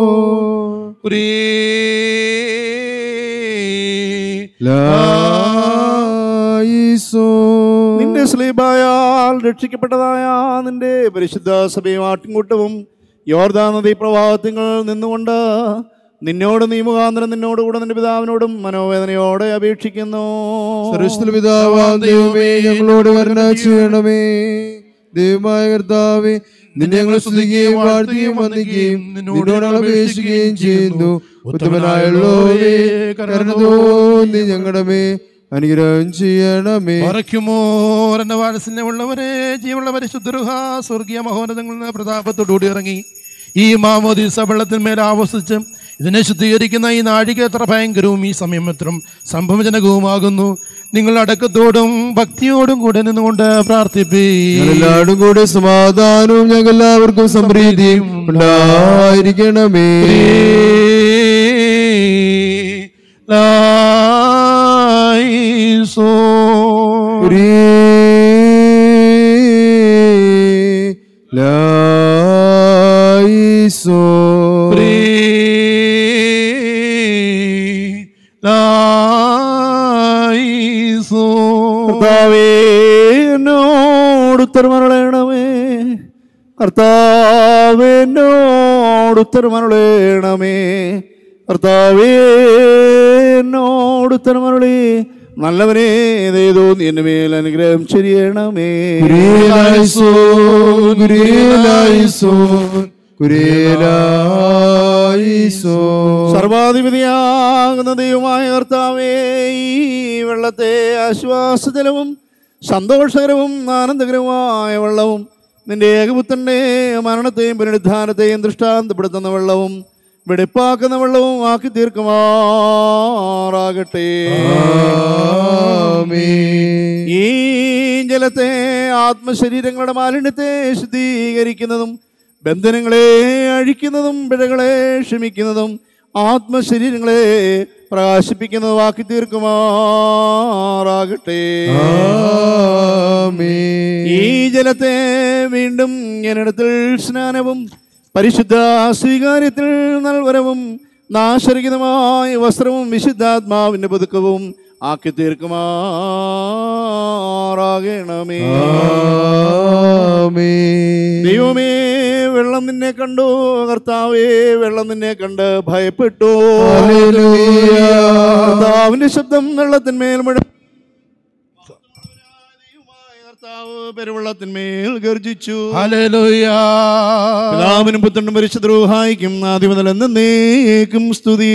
ലായിസോ നിന്റെ സ്ലീബായാൽ രക്ഷിക്കപ്പെട്ടതായ നിന്റെ പരിശുദ്ധ സഭയും ആട്ടിൻകൂട്ടവും യോർദാ നദി പ്രവാഹത്തിങ്ങൾ നിന്നുകൊണ്ട് നിന്നോട് നീ മുഖാന്തരം നിന്നോട് കൂടെ നിന്റെ പിതാവിനോടും മനോവേദനയോടെ അപേക്ഷിക്കുന്നു സർവസ്വ പിതാവാം ദൈവമേ ഞങ്ങളോട് വരണ ചെയ്യണമേ ദൈവമായ കർത്താവേ നിന്നെ ഞങ്ങൾ സ്തുതിക്കുകയും വാഴ്ത്തുകയും വന്ദിക്കുകയും നിന്നോട് ഞങ്ങൾ അപേക്ഷിക്കുകയും ചെയ്യുന്നു ഉത്തമനായുള്ളവേ കരുണ തോന്നി ഞങ്ങളുടെ മേ അനുഗ്രഹം ചെയ്യണമേ പറയ്ക്കുമോ എന്റെ വാത്സല്യമുള്ളവരെ ജീവനുള്ള പരിശുദ്ധരുഹ സ്വർഗീയ മഹോന്നതങ്ങളിൽ നിന്ന് പ്രതാപത്തോടുകൂടി ഇറങ്ങി ഈ മാമോദീസ വെള്ളത്തിന്മേൽ ആവസിച്ച് ഇതിനെ ശുദ്ധീകരിക്കുന്ന ഈ നാഴിക എത്ര ഭയങ്കരവും ഈ സമയം എത്ര സംഭവജനകവുമാകുന്നു നിങ്ങൾ അടക്കത്തോടും ഭക്തിയോടും കൂടെ നിന്നുകൊണ്ട് പ്രാർത്ഥിപ്പീ എല്ലാവരും കൂടെ സമാധാനവും ഞങ്ങൾ എല്ലാവർക്കും സംപ്രീതിയും ഉണ്ടായിരിക്കണമേ ലായിസോ ലായിസോ ലായിസോ കർത്താവേ എന്നോട് ഉത്തരമരുളയണമേ കർത്താവേ എന്നോട് ഉത്തരമരുളയണമേ കർത്താവേ എന്നോട് ഉത്തരമരുളി നല്ലവനെ ഏതേതോ നീ എന്റെ മേൽ അനുഗ്രഹം ചെയ്യണമേ കുരിയലായിസോ കുരിയലായിസോ കുരിയലായിസോ സർവാധിപതിയാകുന്ന ദൈവമായ കർത്താവേ ഈ വെള്ളത്തെ ആശ്വാസജലവും സന്തോഷകരവും ആനന്ദകരവുമായ വെള്ളവും നിന്റെ ഏകപുത്തന്റെ മരണത്തെയും പുനരുദ്ധാനത്തെയും ദൃഷ്ടാന്തപ്പെടുത്തുന്ന വെള്ളവും വെടിപ്പാക്കുന്ന വെള്ളവും ആക്കി തീർക്കുമാറാകട്ടെ ആമേൻ. ഈ ജലത്തെ ആത്മശരീരങ്ങളുടെ മാലിന്യത്തെ ശുദ്ധീകരിക്കുന്നതും ബന്ധനങ്ങളെ അഴിക്കുന്നതും പിഴകളെ ക്ഷമിക്കുന്നതും ആത്മശരീരങ്ങളെ പ്രകാശിപ്പിക്കുന്നതും ആക്കി തീർക്കുമാറാകട്ടെ ആമേൻ. ഈ ജലത്തെ വീണ്ടും ഞാനിടത്തിൽ സ്നാനവും പരിശുദ്ധ സ്വീകാര്യത്തിൽ നൽവരവും നാശരഹിതമായ വസ്ത്രവും വിശുദ്ധാത്മാവിന്റെ പുതുക്കവും ആക്കി തീർക്കുമാറാകണമേ ആമേൻ. ദൈവമേ വെള്ളം നിന്നെ കണ്ടു കർത്താവേ വെള്ളം നിന്നെ കണ്ട് ഭയപ്പെട്ടു ഹല്ലേലൂയ. കർത്താവിന്റെ ശബ്ദം വെള്ളത്തിന്മേൽ മുഴ കർത്താവ് പെരുവെള്ളത്തിന്മേൽ ഗർജിച്ചു ഹല്ലേലൂയ പിതാവിനും പുത്രനും പരിശുദ്ധ റൂഹായിക്കും ആദ്യമതൽ എന്നേക്കും സ്തുതി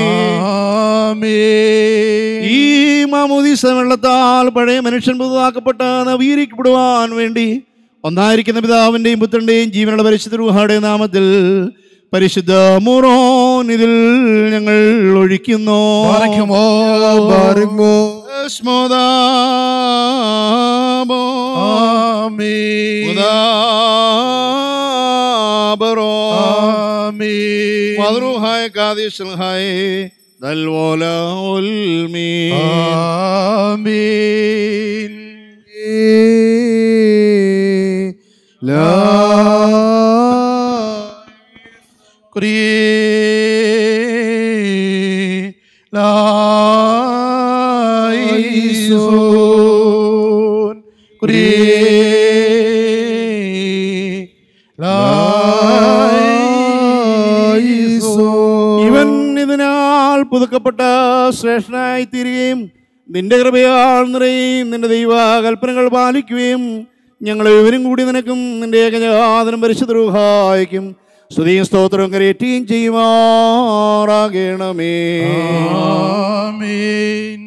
ആമേൻ ഈ മാമോദീസ വെള്ളത്താൽ പഴയ മനുഷ്യൻ പുതുതാക്കപ്പെട്ട നവീകരിക്കപ്പെടുവാൻ വേണ്ടി ഒന്നായിരിക്കുന്ന പിതാവിന്റെയും പുത്രന്റെയും ജീവനുള്ള പരിശുദ്ധ റൂഹായുടെ നാമത്തിൽ പരിശുദ്ധ മുറോൻ ഇതിൽ ഞങ്ങൾ ഒഴിക്കുന്നു പറയ്ക്കുമോ ബാരക്മോ. സ്മോദാബോ. ആമേൻ ഉദാബറോ. ആമേൻ മദ്രൂഹായ കാദീശൽഹായ ദൽവോല ഉൽമീ. ആമേൻ ലാ ലായിസോൻ ലായിസോൻ ഇവൻ ഇതിനാൽ പുതുക്കപ്പെട്ട ശ്രേഷ്ഠനായി തീരുകയും നിന്റെ കൃപയാൽ നിറയും നിന്റെ ദൈവ കൽപ്പനകൾ പാലിക്കുകയും ഞങ്ങളെ ഇവരും കൂടി നിനക്കും നിന്റെ ഏകജാതനും പരിശുദ്ധ രൂഹായിക്കും സ്തുതിയും സ്തോത്രവും കരയേറ്റുകയും ചെയ്യുമാറാകണമേ ആമേൻ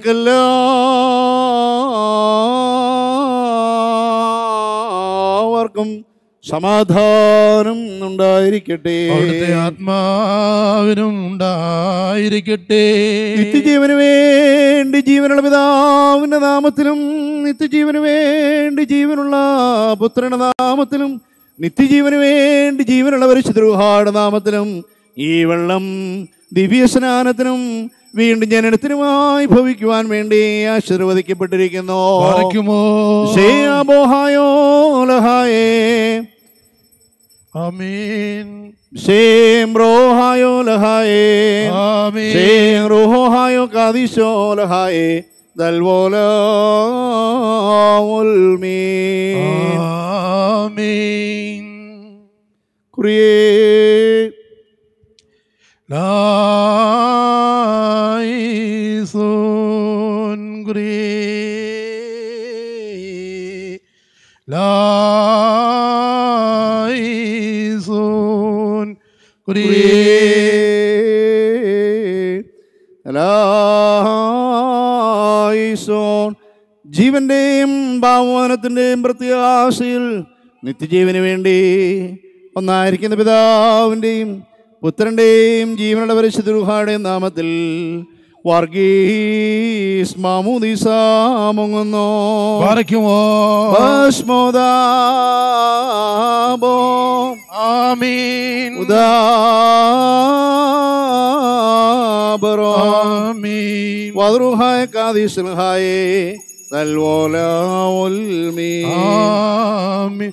നിങ്ങൾക്കെല്ലാവർക്കും സമാധാനം ഉണ്ടായിരിക്കട്ടെ അവിടുത്തെ ആത്മാവിനും ഉണ്ടായിരിക്കട്ടെ നിത്യജീവന് വേണ്ടി ജീവനുള്ള പിതാവിന്റെ നാമത്തിലും നിത്യജീവന് വേണ്ടി ജീവനുള്ള പുത്രന്റെ നാമത്തിലും നിത്യജീവന് വേണ്ടി ജീവനുള്ള പരിശുദ്ധരുടെ നാമത്തിലും ഈ വെള്ളം ദിവ്യസ്നാനത്തിനും വീണ്ടും ജനനത്തിനുമായി ഭവിക്കുവാൻ വേണ്ടി ആശീർവദിക്കപ്പെട്ടിരിക്കുന്നു പാറയ്ക്കുമോ ശേയാബോഹായോ ലഹായേ ആമേൻ ശേം റോഹായോ ലഹായേ ആമേൻ ശേം റോഹായോ കാദിശോ ലഹായേ ദൽവോല ഉൽമീ ആമേൻ കുറിയേ ലായിസോൻ ഗുരേ ലായിസോൻ ഗുരേ ജീവന്റെയും ഭാവമാനത്തിൻ്റെയും പ്രത്യാശയിൽ നിത്യജീവന് വേണ്ടി ഒന്നായിരിക്കുന്ന പിതാവിൻ്റെയും പുത്രൻ്റെയും ജീവനുള്ള പരിശുദ്ധരുഹാടെയും നാമത്തിൽ വർഗീസ് മാമുദിസാമുങ്ങുന്നു പാറയ്ക്കുമോ ഭസ്മോദാബോ ആമീൻ ഉദാബറോ ആമീൻ വധുഹായ കാതീശ്വരഹായേ നൽവോലോൽമീ ആമീൻ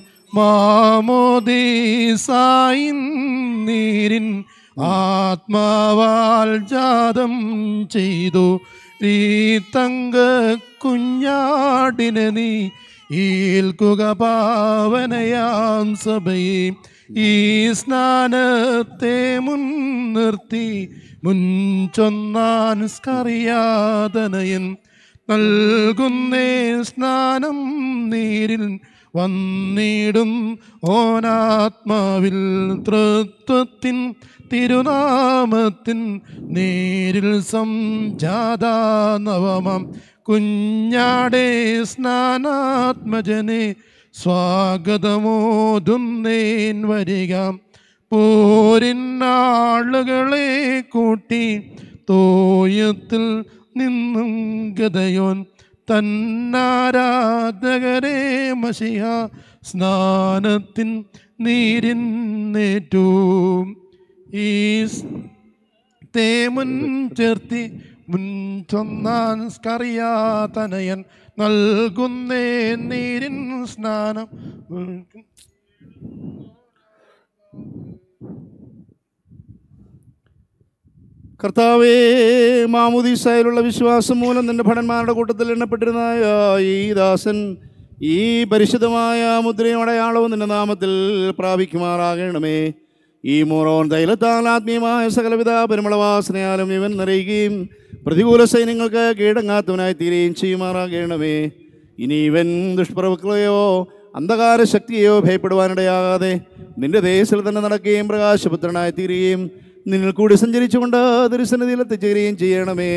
മാമോദീസായിൻ നീരിൻ ആത്മാവാൽ ജാതം ചെയ്തു ഈ തങ്ക കുഞ്ഞാടിനെ നീ ഈൽക്കുക പാവനയാം സഭയെ ഈ സ്നാനത്തെ മുൻനിർത്തി മുൻചൊന്നാൻ സ്കറിയാതനയൻ നൽകുന്നേ സ്നാനം നീരിൽ വന്നിടും ഓനാത്മാവിൽ തൃത്വത്തിൻ തിരുനാമത്തിൻ നേരിൽ സംജാത നവമം കുഞ്ഞാടേ സ്നാനാത്മജനെ സ്വാഗതമോതുന്നേൻ വരിക പോരിന്നാളുകളെ കൂട്ടി തോയത്തിൽ നിന്നും ഗതയോൻ തന്നാരാധകരെ മഷിയ സ്നാനത്തിൻ നീരിന്നേറ്റു ഈ തേമുൻ ചേർത്തി മുൻ ചൊന്നാൻ സ്കറിയാതനയൻ നൽകുന്നേ നീരിൻ സ്നാനം കർത്താവേ മാമുദീസായിലുള്ള വിശ്വാസം മൂലം നിന്റെ ഭടന്മാരുടെ കൂട്ടത്തിൽ എണ്ണപ്പെട്ടിരുന്ന ഈ ദാസൻ ഈ പരിശുദ്ധമായ മുദ്രയും അടയാളവും നിന്റെ നാമത്തിൽ പ്രാപിക്കുമാറാകണമേ ഈ മോറോൻ തൈലത്താൽ ആത്മീയമായ സകലവിധ പരിമളവാസനയാലും ഇവൻ നിറയുകയും പ്രതികൂല സൈന്യങ്ങൾക്ക് കീഴടങ്ങാത്തവനായി തീരുകയും ചെയ്യുമാറാകണമേ ഇനി ഇവൻ ദുഷ്പ്രഭുക്കളെയോ അന്ധകാര ശക്തിയെയോ ഭയപ്പെടുവാനിടയാകാതെ നിന്റെ ദേശത്തിൽ തന്നെ നടക്കുകയും പ്രകാശപുത്രനായി തീരുകയും നിന്നിൽ കൂടി സഞ്ചരിച്ചുകൊണ്ട് തിരുസന്നിധിയിൽ എത്തിച്ചേരുകയും ചെയ്യണമേ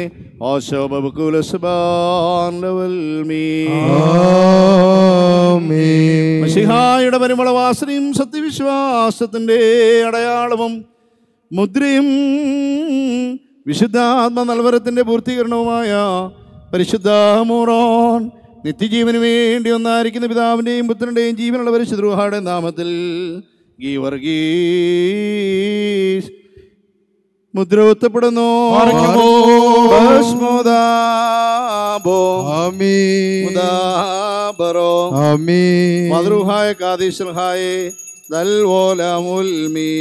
ആമേൻ. മഷിഹായുടെ പരിമളവാസനയും സത്യവിശ്വാസത്തിന്റെ അടയാളവും മുദ്രയും വിശുദ്ധാത്മ നൽവരത്തിന്റെ പൂർത്തീകരണവുമായ പരിശുദ്ധ മൂറോൻ നിത്യജീവന് വേണ്ടി ഒന്നായിരിക്കുന്ന പിതാവിൻ്റെയും പുത്രൻ്റെയും ജീവനുള്ള പരിശുദ്രൂഹാടെ നാമത്തിൽ ഗീവർഗീസ് മുദ്ര ഒത്തപ്പെടുന്നു ഭസ്മോദാബോ ആമേൻ. മുദാബറോ ആമേൻ. മധുഹായ കാതീശ്വരഹായ ദൽവോലമുൽമീ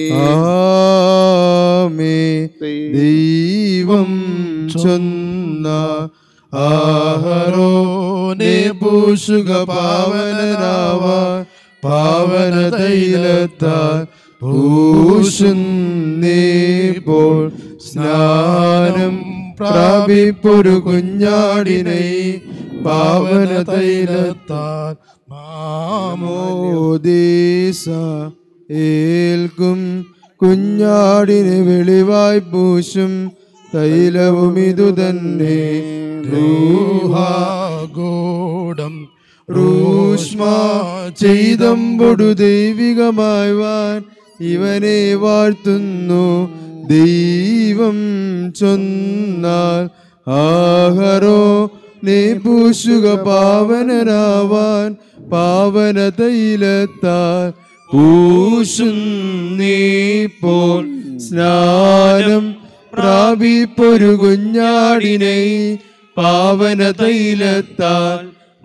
ആമേൻ. ദൈവം ചൊന്ന ആഹരോനെ പൂഷുക പാവനനാവാൻ പാവന തൈലത്താൽ പൂശുന്നേപ്പോൾ സ്നാനം പ്രാപിപ്പൊരു കുഞ്ഞാടിനെ പാവന തൈലത്താൽ മാമോദീസ ഏൽക്കും കുഞ്ഞാടിന് വെളിവായി പൂശും തൈലവും ഇതു തന്നെ ഗൂഢം റൂഷ്മ ചെയ്തമ്പൊടു ദൈവികമായി വാൻ ഇവനെ വാഴ്ത്തുന്നു ദൈവം ചൊന്നാൽ ആഹരോ നീ പൂശുക പാവനനാവാൻ പാവന തൈലത്താൽ പൂശുന്നീപ്പോൾ സ്നാനം പ്രാപിപ്പൊരു കുഞ്ഞാടിനെ പാവന തൈലത്താൽ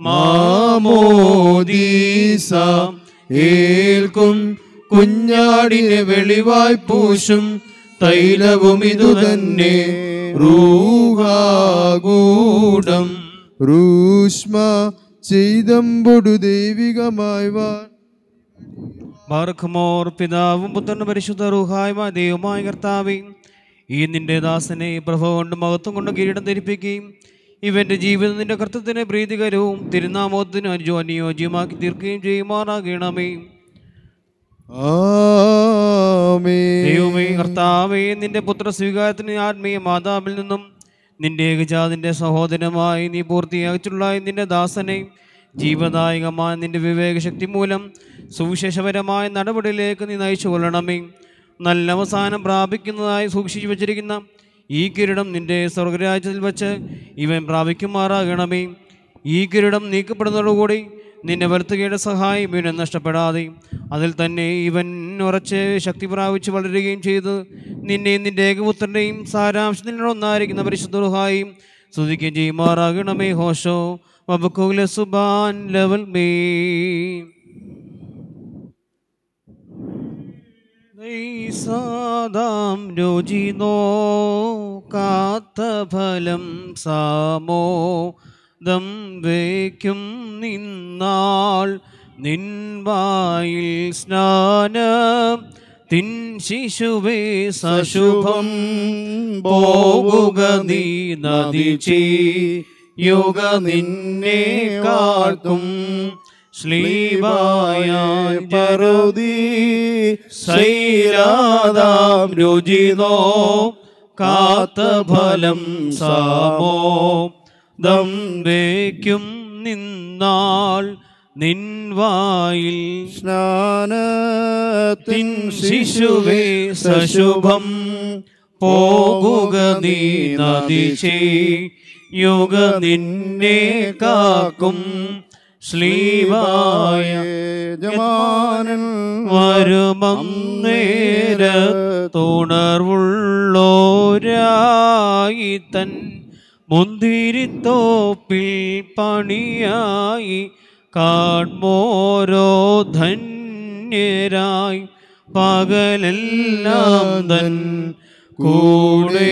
മാമോദീസ ഏൽക്കും കുഞ്ഞാടിനെ വെളിവായി പൂശും തൈലവും ഇതു തന്നെ റൂഹാകൂടം റൂഷ്മ ചെയ്തമ്പൊടു ദൈവികമായി വാൻ ബാർഖമോർ പിതാവും പുത്രനും പരിശുദ്ധ റൂഹായ്മ ദൈവമായ കർത്താവേ ഈ നിന്റെ ദാസനെ പ്രഭ കൊണ്ട് മഹത്വം കൊണ്ട് കിരീടം ധരിപ്പിക്കുകയും ഇവന്റെ ജീവിതം നിന്റെ കർത്തത്തിന് പ്രീതികരവും തിരുനാമോത്തിന് അനുജോ അനുയോജ്യമാക്കി തീർക്കുകയും ചെയ്യുമാറാകണമേ ആമേൻ ദൈവമേ കർത്താവേ നിന്റെ പുത്ര സ്വീകാരത്തിന് ആത്മീയ മാതാവിൽ നിന്നും നിന്റെ ഏകജാതിൻ്റെ സഹോദരമായി നീ പൂർത്തിയാക്കിയിട്ടുള്ള നിന്റെ ദാസനെ ജീവദായകമായ നിന്റെ വിവേകശക്തി മൂലം സുവിശേഷപരമായ നടപടിയിലേക്ക് നീ നയിച്ചു കൊള്ളണമേ നല്ല അവസാനം പ്രാപിക്കുന്നതായി സൂക്ഷിച്ചു വച്ചിരിക്കുന്ന ഈ കിരീടം നിന്റെ സ്വർഗരാജ്യത്തിൽ വച്ച് ഇവൻ പ്രാപിക്കുമാറാകണമേ ഈ കിരീടം നീക്കപ്പെടുന്നതോടുകൂടി നിന്റെ വരുത്തുകയുടെ സഹായം ഇവന് നഷ്ടപ്പെടാതെ അതിൽ തന്നെ ഇവൻ ഉറച്ച് ശക്തി പ്രാപിച്ച് വളരുകയും ചെയ്ത് നിന്നെയും നിന്റെ ഏകപുത്രൻ്റെയും സാരാംശത്തിനൊന്നായിരിക്കുന്ന പരിശുദ്ധഹായും സ്തുതിക്കുകയും ചെയ്യുമാറാകണമേ ഹോഷോ വബക്കുല സുബാൻ ലെവൽ മേ സാദാം രുചി നോക്കാത്ത ഫലം സാമോ ദം വയ്ക്കും നിന്നാൾ നിൻവായിൽ സ്നാനം തിൻ ശിശുവേ സശുഭം പോകുക നീ നദി യുഗ നിന്നെ കാക്കും ശ്ലീവായ പറുതി സൈരാദാം രുചിനോ കാത്ത ഫലം സാമോ ദം വയ്ക്കും നിന്നാൾ നിൻവായിൽ സ്നാനത്തിൻ ശിശുവേ സശുഭം പോകുക നീ നദി യുഗ നിന്നെ കാക്കും ശ്ലീവായ യജമാനൻ വരുമന്നേര തുണർവുള്ളോരായി തൻ മുന്തിരിത്തോപ്പിൽ പണിയായി കാൺമോരോ ധന്യരായി പകലെല്ലാം തൻ കൂടെ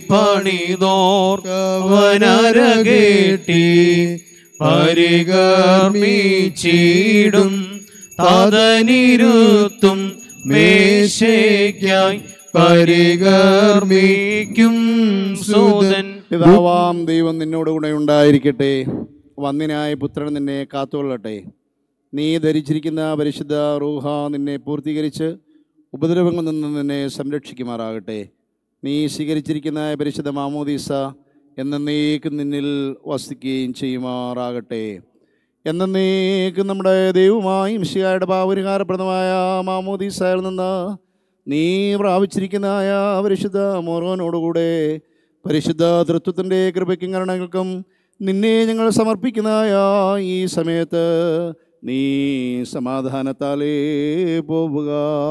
പണിതോർക്കവനരകേട്ടി പരികർമ്മീച്ചിടും തതനിരുത്തും മേശയ്ക്കായി പരികർമ്മിക്കും സൂതൻ പിതാവാം ദൈവം നിന്നോട് കൂടെ ഉണ്ടായിരിക്കട്ടെ വന്നിനായ പുത്രൻ നിന്നെ കാത്തുകൊള്ളട്ടെ നീ ധരിച്ചിരിക്കുന്ന പരിശുദ്ധ റൂഹ നിന്നെ പൂർത്തീകരിച്ച് ഉപദ്രവങ്ങളിൽ നിന്ന് നിന്നെ സംരക്ഷിക്കുമാറാകട്ടെ നീ സ്വീകരിച്ചിരിക്കുന്ന പരിശുദ്ധ മാമോദീസ എന്നേക്കും നിന്നിൽ വസിക്കുകയും ചെയ്യുമാറാകട്ടെ എന്നേക്കും നമ്മുടെ ദൈവമായും ശിയായുടെ പാവരികാരപ്രദമായ മാമോദീസയിൽ നിന്ന് നീ പ്രാപിച്ചിരിക്കുന്നതായ പരിശുദ്ധ മോറോനോടുകൂടെ പരിശുദ്ധ തൃത്വത്തിൻ്റെ കൃപയ്ക്കും കരുണകൾക്കും നിന്നെ ഞങ്ങൾ സമർപ്പിക്കുന്നതായ ഈ സമയത്ത് നീ സമാധാനത്താലേ പോവുക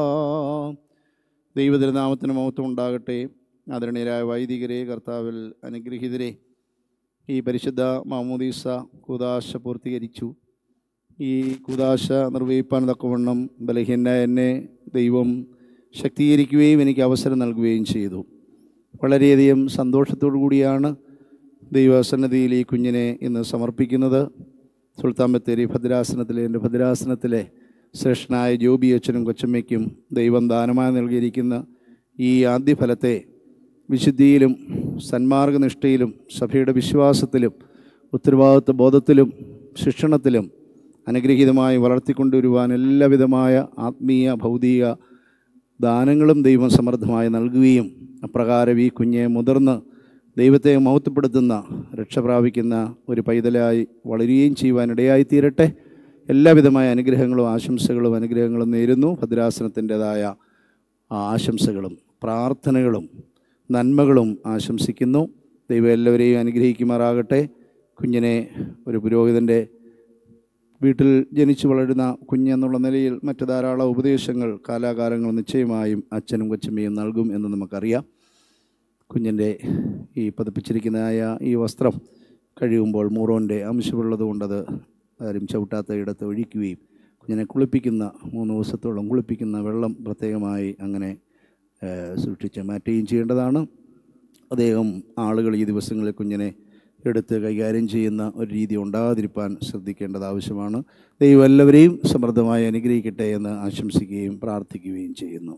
ദൈവതിരുനാമത്തിന് മഹത്വം ഉണ്ടാകട്ടെ ആദരണീയരായ വൈദികരെ കർത്താവിൽ അനുഗ്രഹീതരെ ഈ പരിശുദ്ധ മാമോദീസ കൂതാശ പൂർത്തീകരിച്ചു ഈ കൂതാശ നിർവഹിപ്പാൻ തക്കവണ്ണം ബലഹീന എന്നെ ദൈവം ശക്തീകരിക്കുകയും എനിക്ക് അവസരം നൽകുകയും ചെയ്തു വളരെയധികം സന്തോഷത്തോടു കൂടിയാണ് ദൈവസന്നദ്ധിയിൽ ഈ കുഞ്ഞിനെ ഇന്ന് സമർപ്പിക്കുന്നത് സുൽത്താൻ ബത്തേരി ഭദ്രാസനത്തിലെ എൻ്റെ ഭദ്രാസനത്തിലെ ശ്രേഷ്ഠനായ ജോബി അച്ഛനും കൊച്ചമ്മയ്ക്കും ദൈവം ദാനമായി നൽകിയിരിക്കുന്ന ഈ ആദ്യഫലത്തെ വിശുദ്ധിയിലും സന്മാർഗനിഷ്ഠയിലും സഭയുടെ വിശ്വാസത്തിലും ഉത്തരവാദിത്വ ബോധത്തിലും ശിക്ഷണത്തിലും അനുഗ്രഹീതമായി വളർത്തിക്കൊണ്ടുവരുവാൻ എല്ലാവിധമായ ആത്മീയ ഭൗതിക ദാനങ്ങളും ദൈവം സമൃദ്ധമായി നൽകുകയും അപ്രകാരം ഈ കുഞ്ഞെ മുതിർന്ന് ദൈവത്തെ മഹത്വപ്പെടുത്തുന്ന രക്ഷ പ്രാപിക്കുന്ന ഒരു പൈതലായി വളരുകയും ചെയ്യുവാനിടയായി തീരട്ടെ എല്ലാവിധമായ അനുഗ്രഹങ്ങളും ആശംസകളും അനുഗ്രഹങ്ങളും നേരുന്നു ഭദ്രാസനത്തിൻ്റെതായ ആശംസകളും പ്രാർത്ഥനകളും നന്മകളും ആശംസിക്കുന്നു ദൈവം എല്ലാവരെയും അനുഗ്രഹിക്കുമാറാകട്ടെ കുഞ്ഞിനെ ഒരു പുരോഹിതൻ്റെ വീട്ടിൽ ജനിച്ചു വളരുന്ന കുഞ്ഞെന്നുള്ള നിലയിൽ മറ്റു ധാരാളം ഉപദേശങ്ങൾ കാലാകാലങ്ങൾ നിശ്ചയമായും അച്ഛനും കൊച്ചമ്മയും നൽകും എന്ന് നമുക്കറിയാം കുഞ്ഞിൻ്റെ ഈ പതിപ്പിച്ചിരിക്കുന്നതായ ഈ വസ്ത്രം കഴിയുമ്പോൾ മൂറോൻ്റെ അംശമുള്ളത് കൊണ്ടത് ആരും ചവിട്ടാത്ത ഇടത്ത് ഒഴിക്കുകയും കുഞ്ഞിനെ കുളിപ്പിക്കുന്ന മൂന്ന് ദിവസത്തോളം കുളിപ്പിക്കുന്ന വെള്ളം പ്രത്യേകമായി അങ്ങനെ ഏഹ്, സൂക്ഷിച്ച് മാറ്റുകയും ചെയ്യേണ്ടതാണ് അദ്ദേഹം ആളുകൾ ഈ ദിവസങ്ങളിൽ കുഞ്ഞിനെ എടുത്ത് കൈകാര്യം ചെയ്യുന്ന ഒരു രീതി ഉണ്ടാകാതിരിക്കാൻ ശ്രദ്ധിക്കേണ്ടത് ആവശ്യമാണ് ദൈവം എല്ലാവരെയും സമൃദ്ധമായി അനുഗ്രഹിക്കട്ടെ എന്ന് ആശംസിക്കുകയും പ്രാർത്ഥിക്കുകയും ചെയ്യുന്നു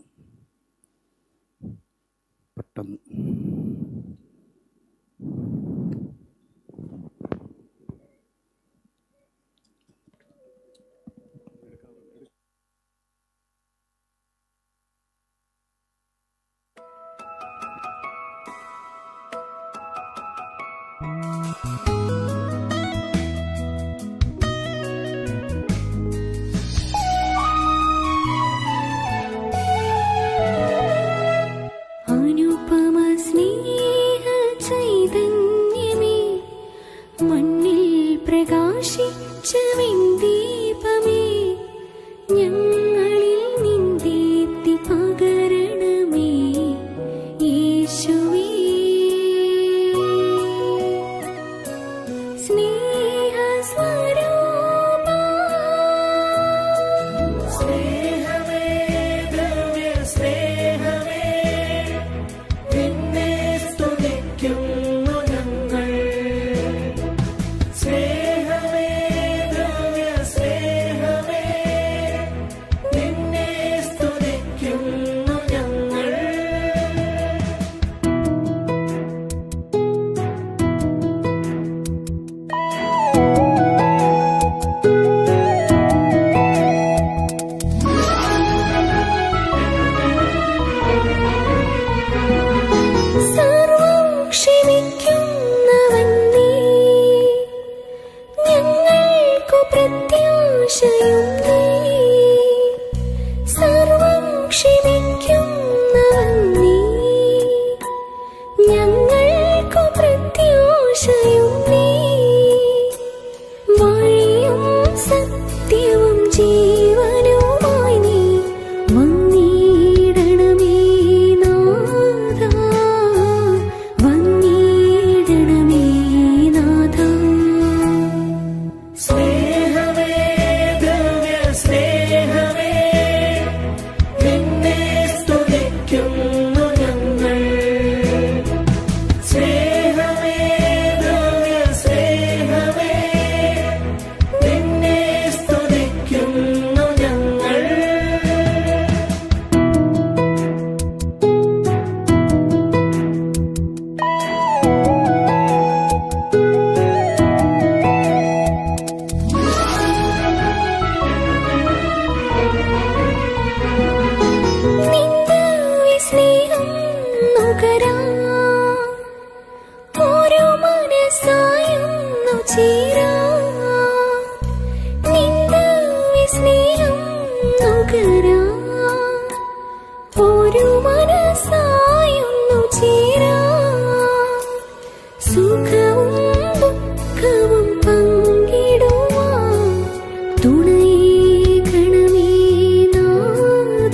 പെട്ടെന്ന് വിന്ദീപമേ ഞങ്ങളിൽ നിന്ദീപ്തി പകരണമേ യേശുവേ സ്നേഹസ്വരൂപാ സ്നേഹമേ ദിവ്യ സ്നേഹമേ നിന്നെ സ്തുതിക്കുന്നു ഞങ്ങൾ സ്നേഹമേ ദിവ്യ സ്നേഹമേ നിന്നെ സ്തുതിക്കുന്നു ഞങ്ങൾ സർവം ക്ഷമിക്കുന്നവൻ നീ ഞങ്ങൾക്കു പ്രത്യാശയും നീ സർവം ക്ഷമിക്കുന്നവൻ നീ ഞങ്ങൾക്കു പ്രത്യാശയും നീ വഴിയും സത്യവും ജീവനുമായി നീ വന്നിടണമേ നാഥ വന്നിടണമേ നാഥ സ്നേഹമേ ദിവ്യ സ്നേഹമേ നിന്നെ സ്തുതിക്കുന്നു ഞങ്ങൾ സ്നേഹമേ ദിവ്യ സ്നേഹമേ നിന്നെ സ്തുതിക്കുന്നു ഞങ്ങൾ നിന്റെ സ്നേഹം നുകരാ ഓരോ മനസ്സായൊന്നു ചേരാ നിന്റെ സ്നേഹം നുകരാ ഓരോ മനസ്സായൊന്നു ചേരാ സുഖവും ദുഃഖവും പങ്കിടുവാൻ തുണയേകണമേ നാഥ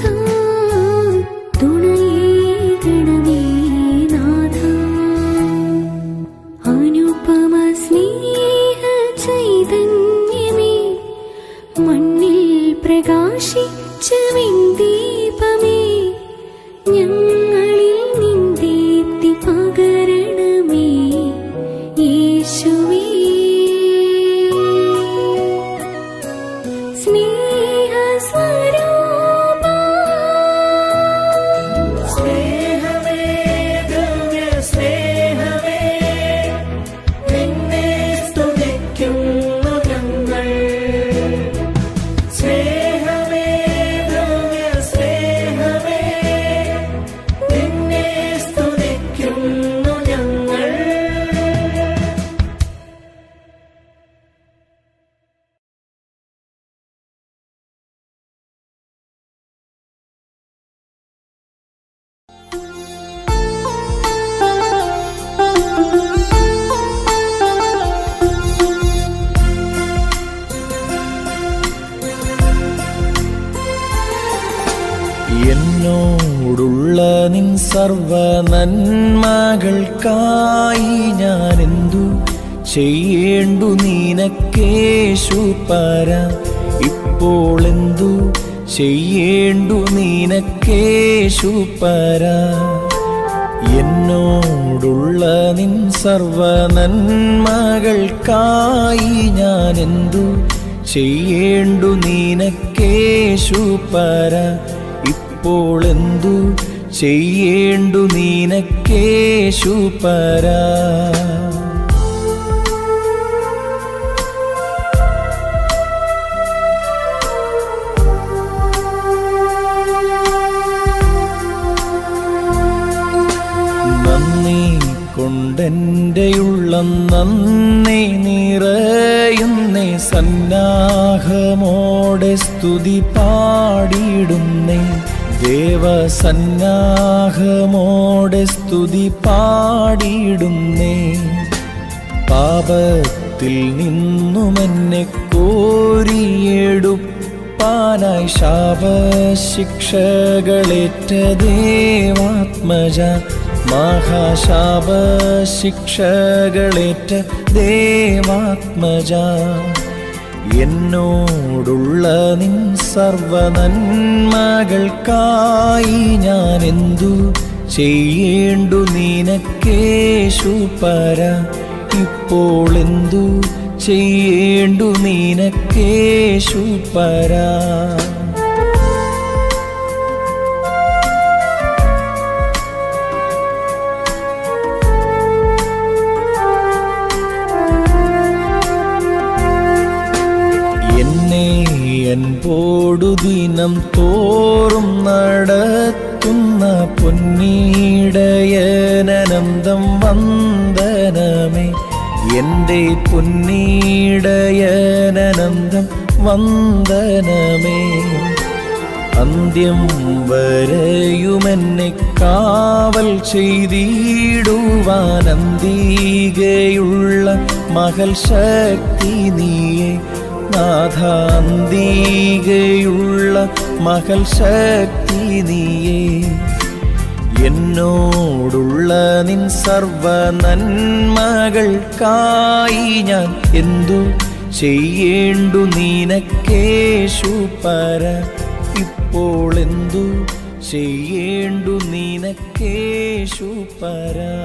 തുണയേകണമേ നാഥ അനുപമ സ്നേഹ ചൈതന്യമേ മണ്ണിൽ പ്രകാശിച്ച വിന്ദീപമേ ഞങ്ങളിൽ നിന്ദീപ്തി പകരണമേ യേശുവേ സ്നേഹസ്വരൂപാ സ്നേഹമേ ദിവ്യ സ്നേഹമേ നിന്നെ സ്തുതിക്കുന്നു ഞങ്ങൾ സ്നേഹമേ ദിവ്യ സ്നേഹമേ നിന്നെ സ്തുതിക്കുന്നു ഞങ്ങൾ എന്നോടുള്ള നിൻ സർവ നന്മകൾക്കായി ഞാൻ എന്തു ചെയ്യേണ്ടു നീനക്കേശു പര ഇപ്പോൾ എന്തു ചെയ്യേണ്ടു നീനക്കേശു പര എന്നോടുള്ള നിൻ സർവ നന്മകൾക്കായി ഞാൻ എന്തു ചെയ്യേണ്ടു നീനക്കേശു പര ഇപ്പോൾ എന്തു ചെയ്യേണ്ടു നീനക്കേശു പര നന്ദി കൊണ്ടെൻ്റെ ഉള്ളം നന്ദി നിറയുന്നേ സന്നാഹമോടെ സ്തുതി പാടിയിടുന്നേ ദേവസന്നാഹമോടെ സ്തുതി പാടിയിടുന്നേ പാപ പാപത്തിൽ നിന്നുമെന്നെ കോരിയെടുപ്പാനായി ശാപശിക്ഷകളേറ്റ ദേവാത്മജ മഹാശാപശിക്ഷകളേറ്റ ദേവാത്മജ എന്നോടുള്ള നിൻ സർവനന്മകൾക്കായി ഞാൻ എന്തു ചെയ്യേണ്ടു നിനക്കേശു പര ഇപ്പോൾ എന്തു ചെയ്യേണ്ടു നിനക്കേശു പരാ എന്നെ അൻപോടു ദിനം തോറും നടത്തുന്ന പൊന്നീടയനന്തം വന്ദനമേ എൻ്റെ പൊന്നീടയനന്തം വന്ദനമേ അന്ത്യം വരെയുമെന്നെ കാവൽ ചെയ്തിടുവാൻ അന്തികയുള്ള മകൾ ശക്തി നീയെ നാഥാന്തികയുള്ള മകൾ ശക്തി നീയേ എന്നോടുള്ള നിൻ സർവ നന്മകൾക്കായി ഞാൻ എന്തു ചെയ്യേണ്ടു നീനക്കേശു പര ഇപ്പോൾ എന്തു ചെയ്യേണ്ടു നീനക്കേശു പരാ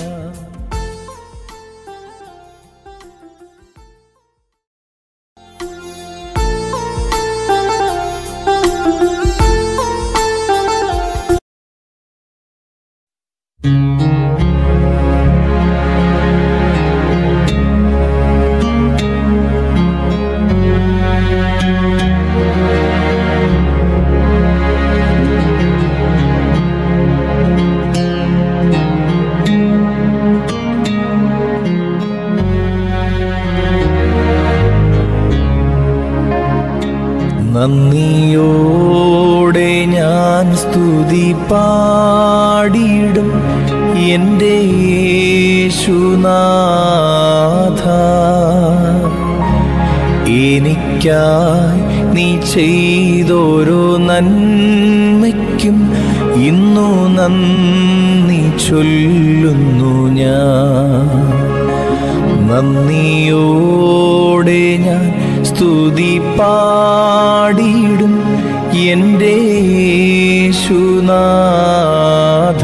നന്ദിയോടെ ഞാൻ സ്തുതി പാടിയിടും എൻ്റെ യേശുനാഥ എനിക്കായി നീ ചെയ്തോരോ നന്മയ്ക്കും ഇന്നു നന്ദി ചൊല്ലുന്നു ഞാൻ നന്ദിയോടെ ഞാൻ സ്തുതി പാടിയിടും എൻ്റെ യേശുനാഥ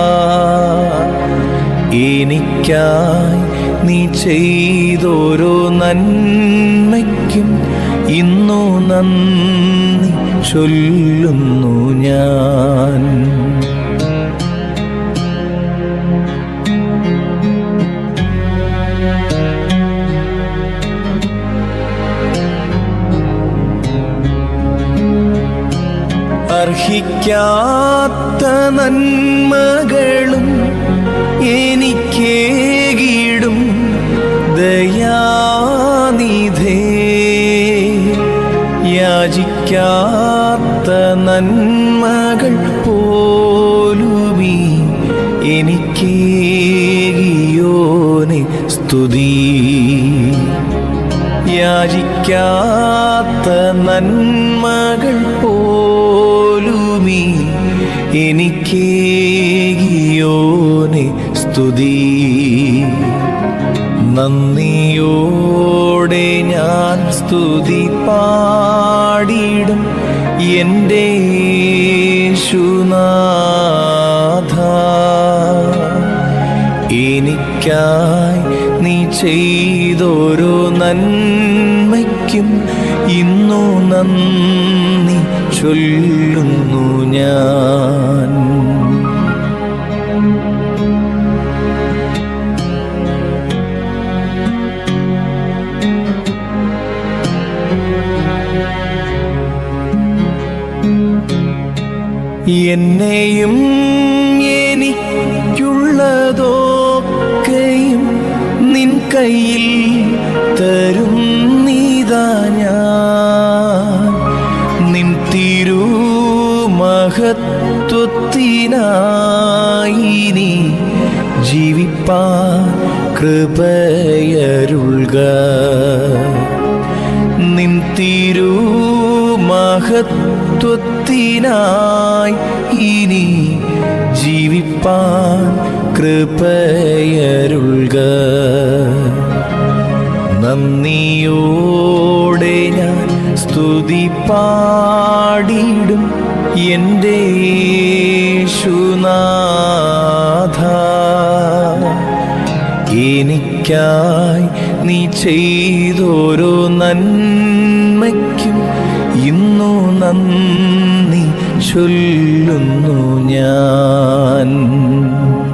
എനിക്കായി നീ ചെയ്തോരോ നന്മയ്ക്കും ഇന്നു നന്ദി ചൊല്ലുന്നു ഞാൻ അർഹിക്കാത്ത നന്മകളും എനിക്കേകിടും ദയാനിധേ യാചിക്കാത്ത നന്മകൾ പോലുമീ എനിക്കേകിയോനെ സ്തുതി യാചിക്കാത്ത നന്മകൾ പോലുമീ എനിക്കേകിയോനെ സ്തുതി നന്ദിയോടെ ഞാൻ സ്തുതി പാടിയിടും എൻ്റെ യേശുനാഥ എനിക്കായി നീ ചെയ്തോരോ നന്മയ്ക്കും ഇന്നു നന്ദി ചൊല്ലുന്നു ഞാൻ എന്നെയും എനിക്കുള്ളതൊക്കെയും നിൻ കയ്യിൽ തരും നീതാ ഞാൻ നിൻ തിരുമഹത്വത്തിനായി നീ ജീവിപ്പാൻ കൃപയരുൾക നിൻ തിരുമഹത്വത്തിനായി ഇനി ജീവിപ്പാൻ കൃപയരുൾക നന്ദിയോടെ ഞാൻ സ്തുതി പാടിടും എൻ്റെ യേശുനാഥ എനിക്കായി നീ ചെയ്തോരോ നന്മയ്ക്കും ഇന്നു നന്ദി ചൊല്ലുന്നു ഞാൻ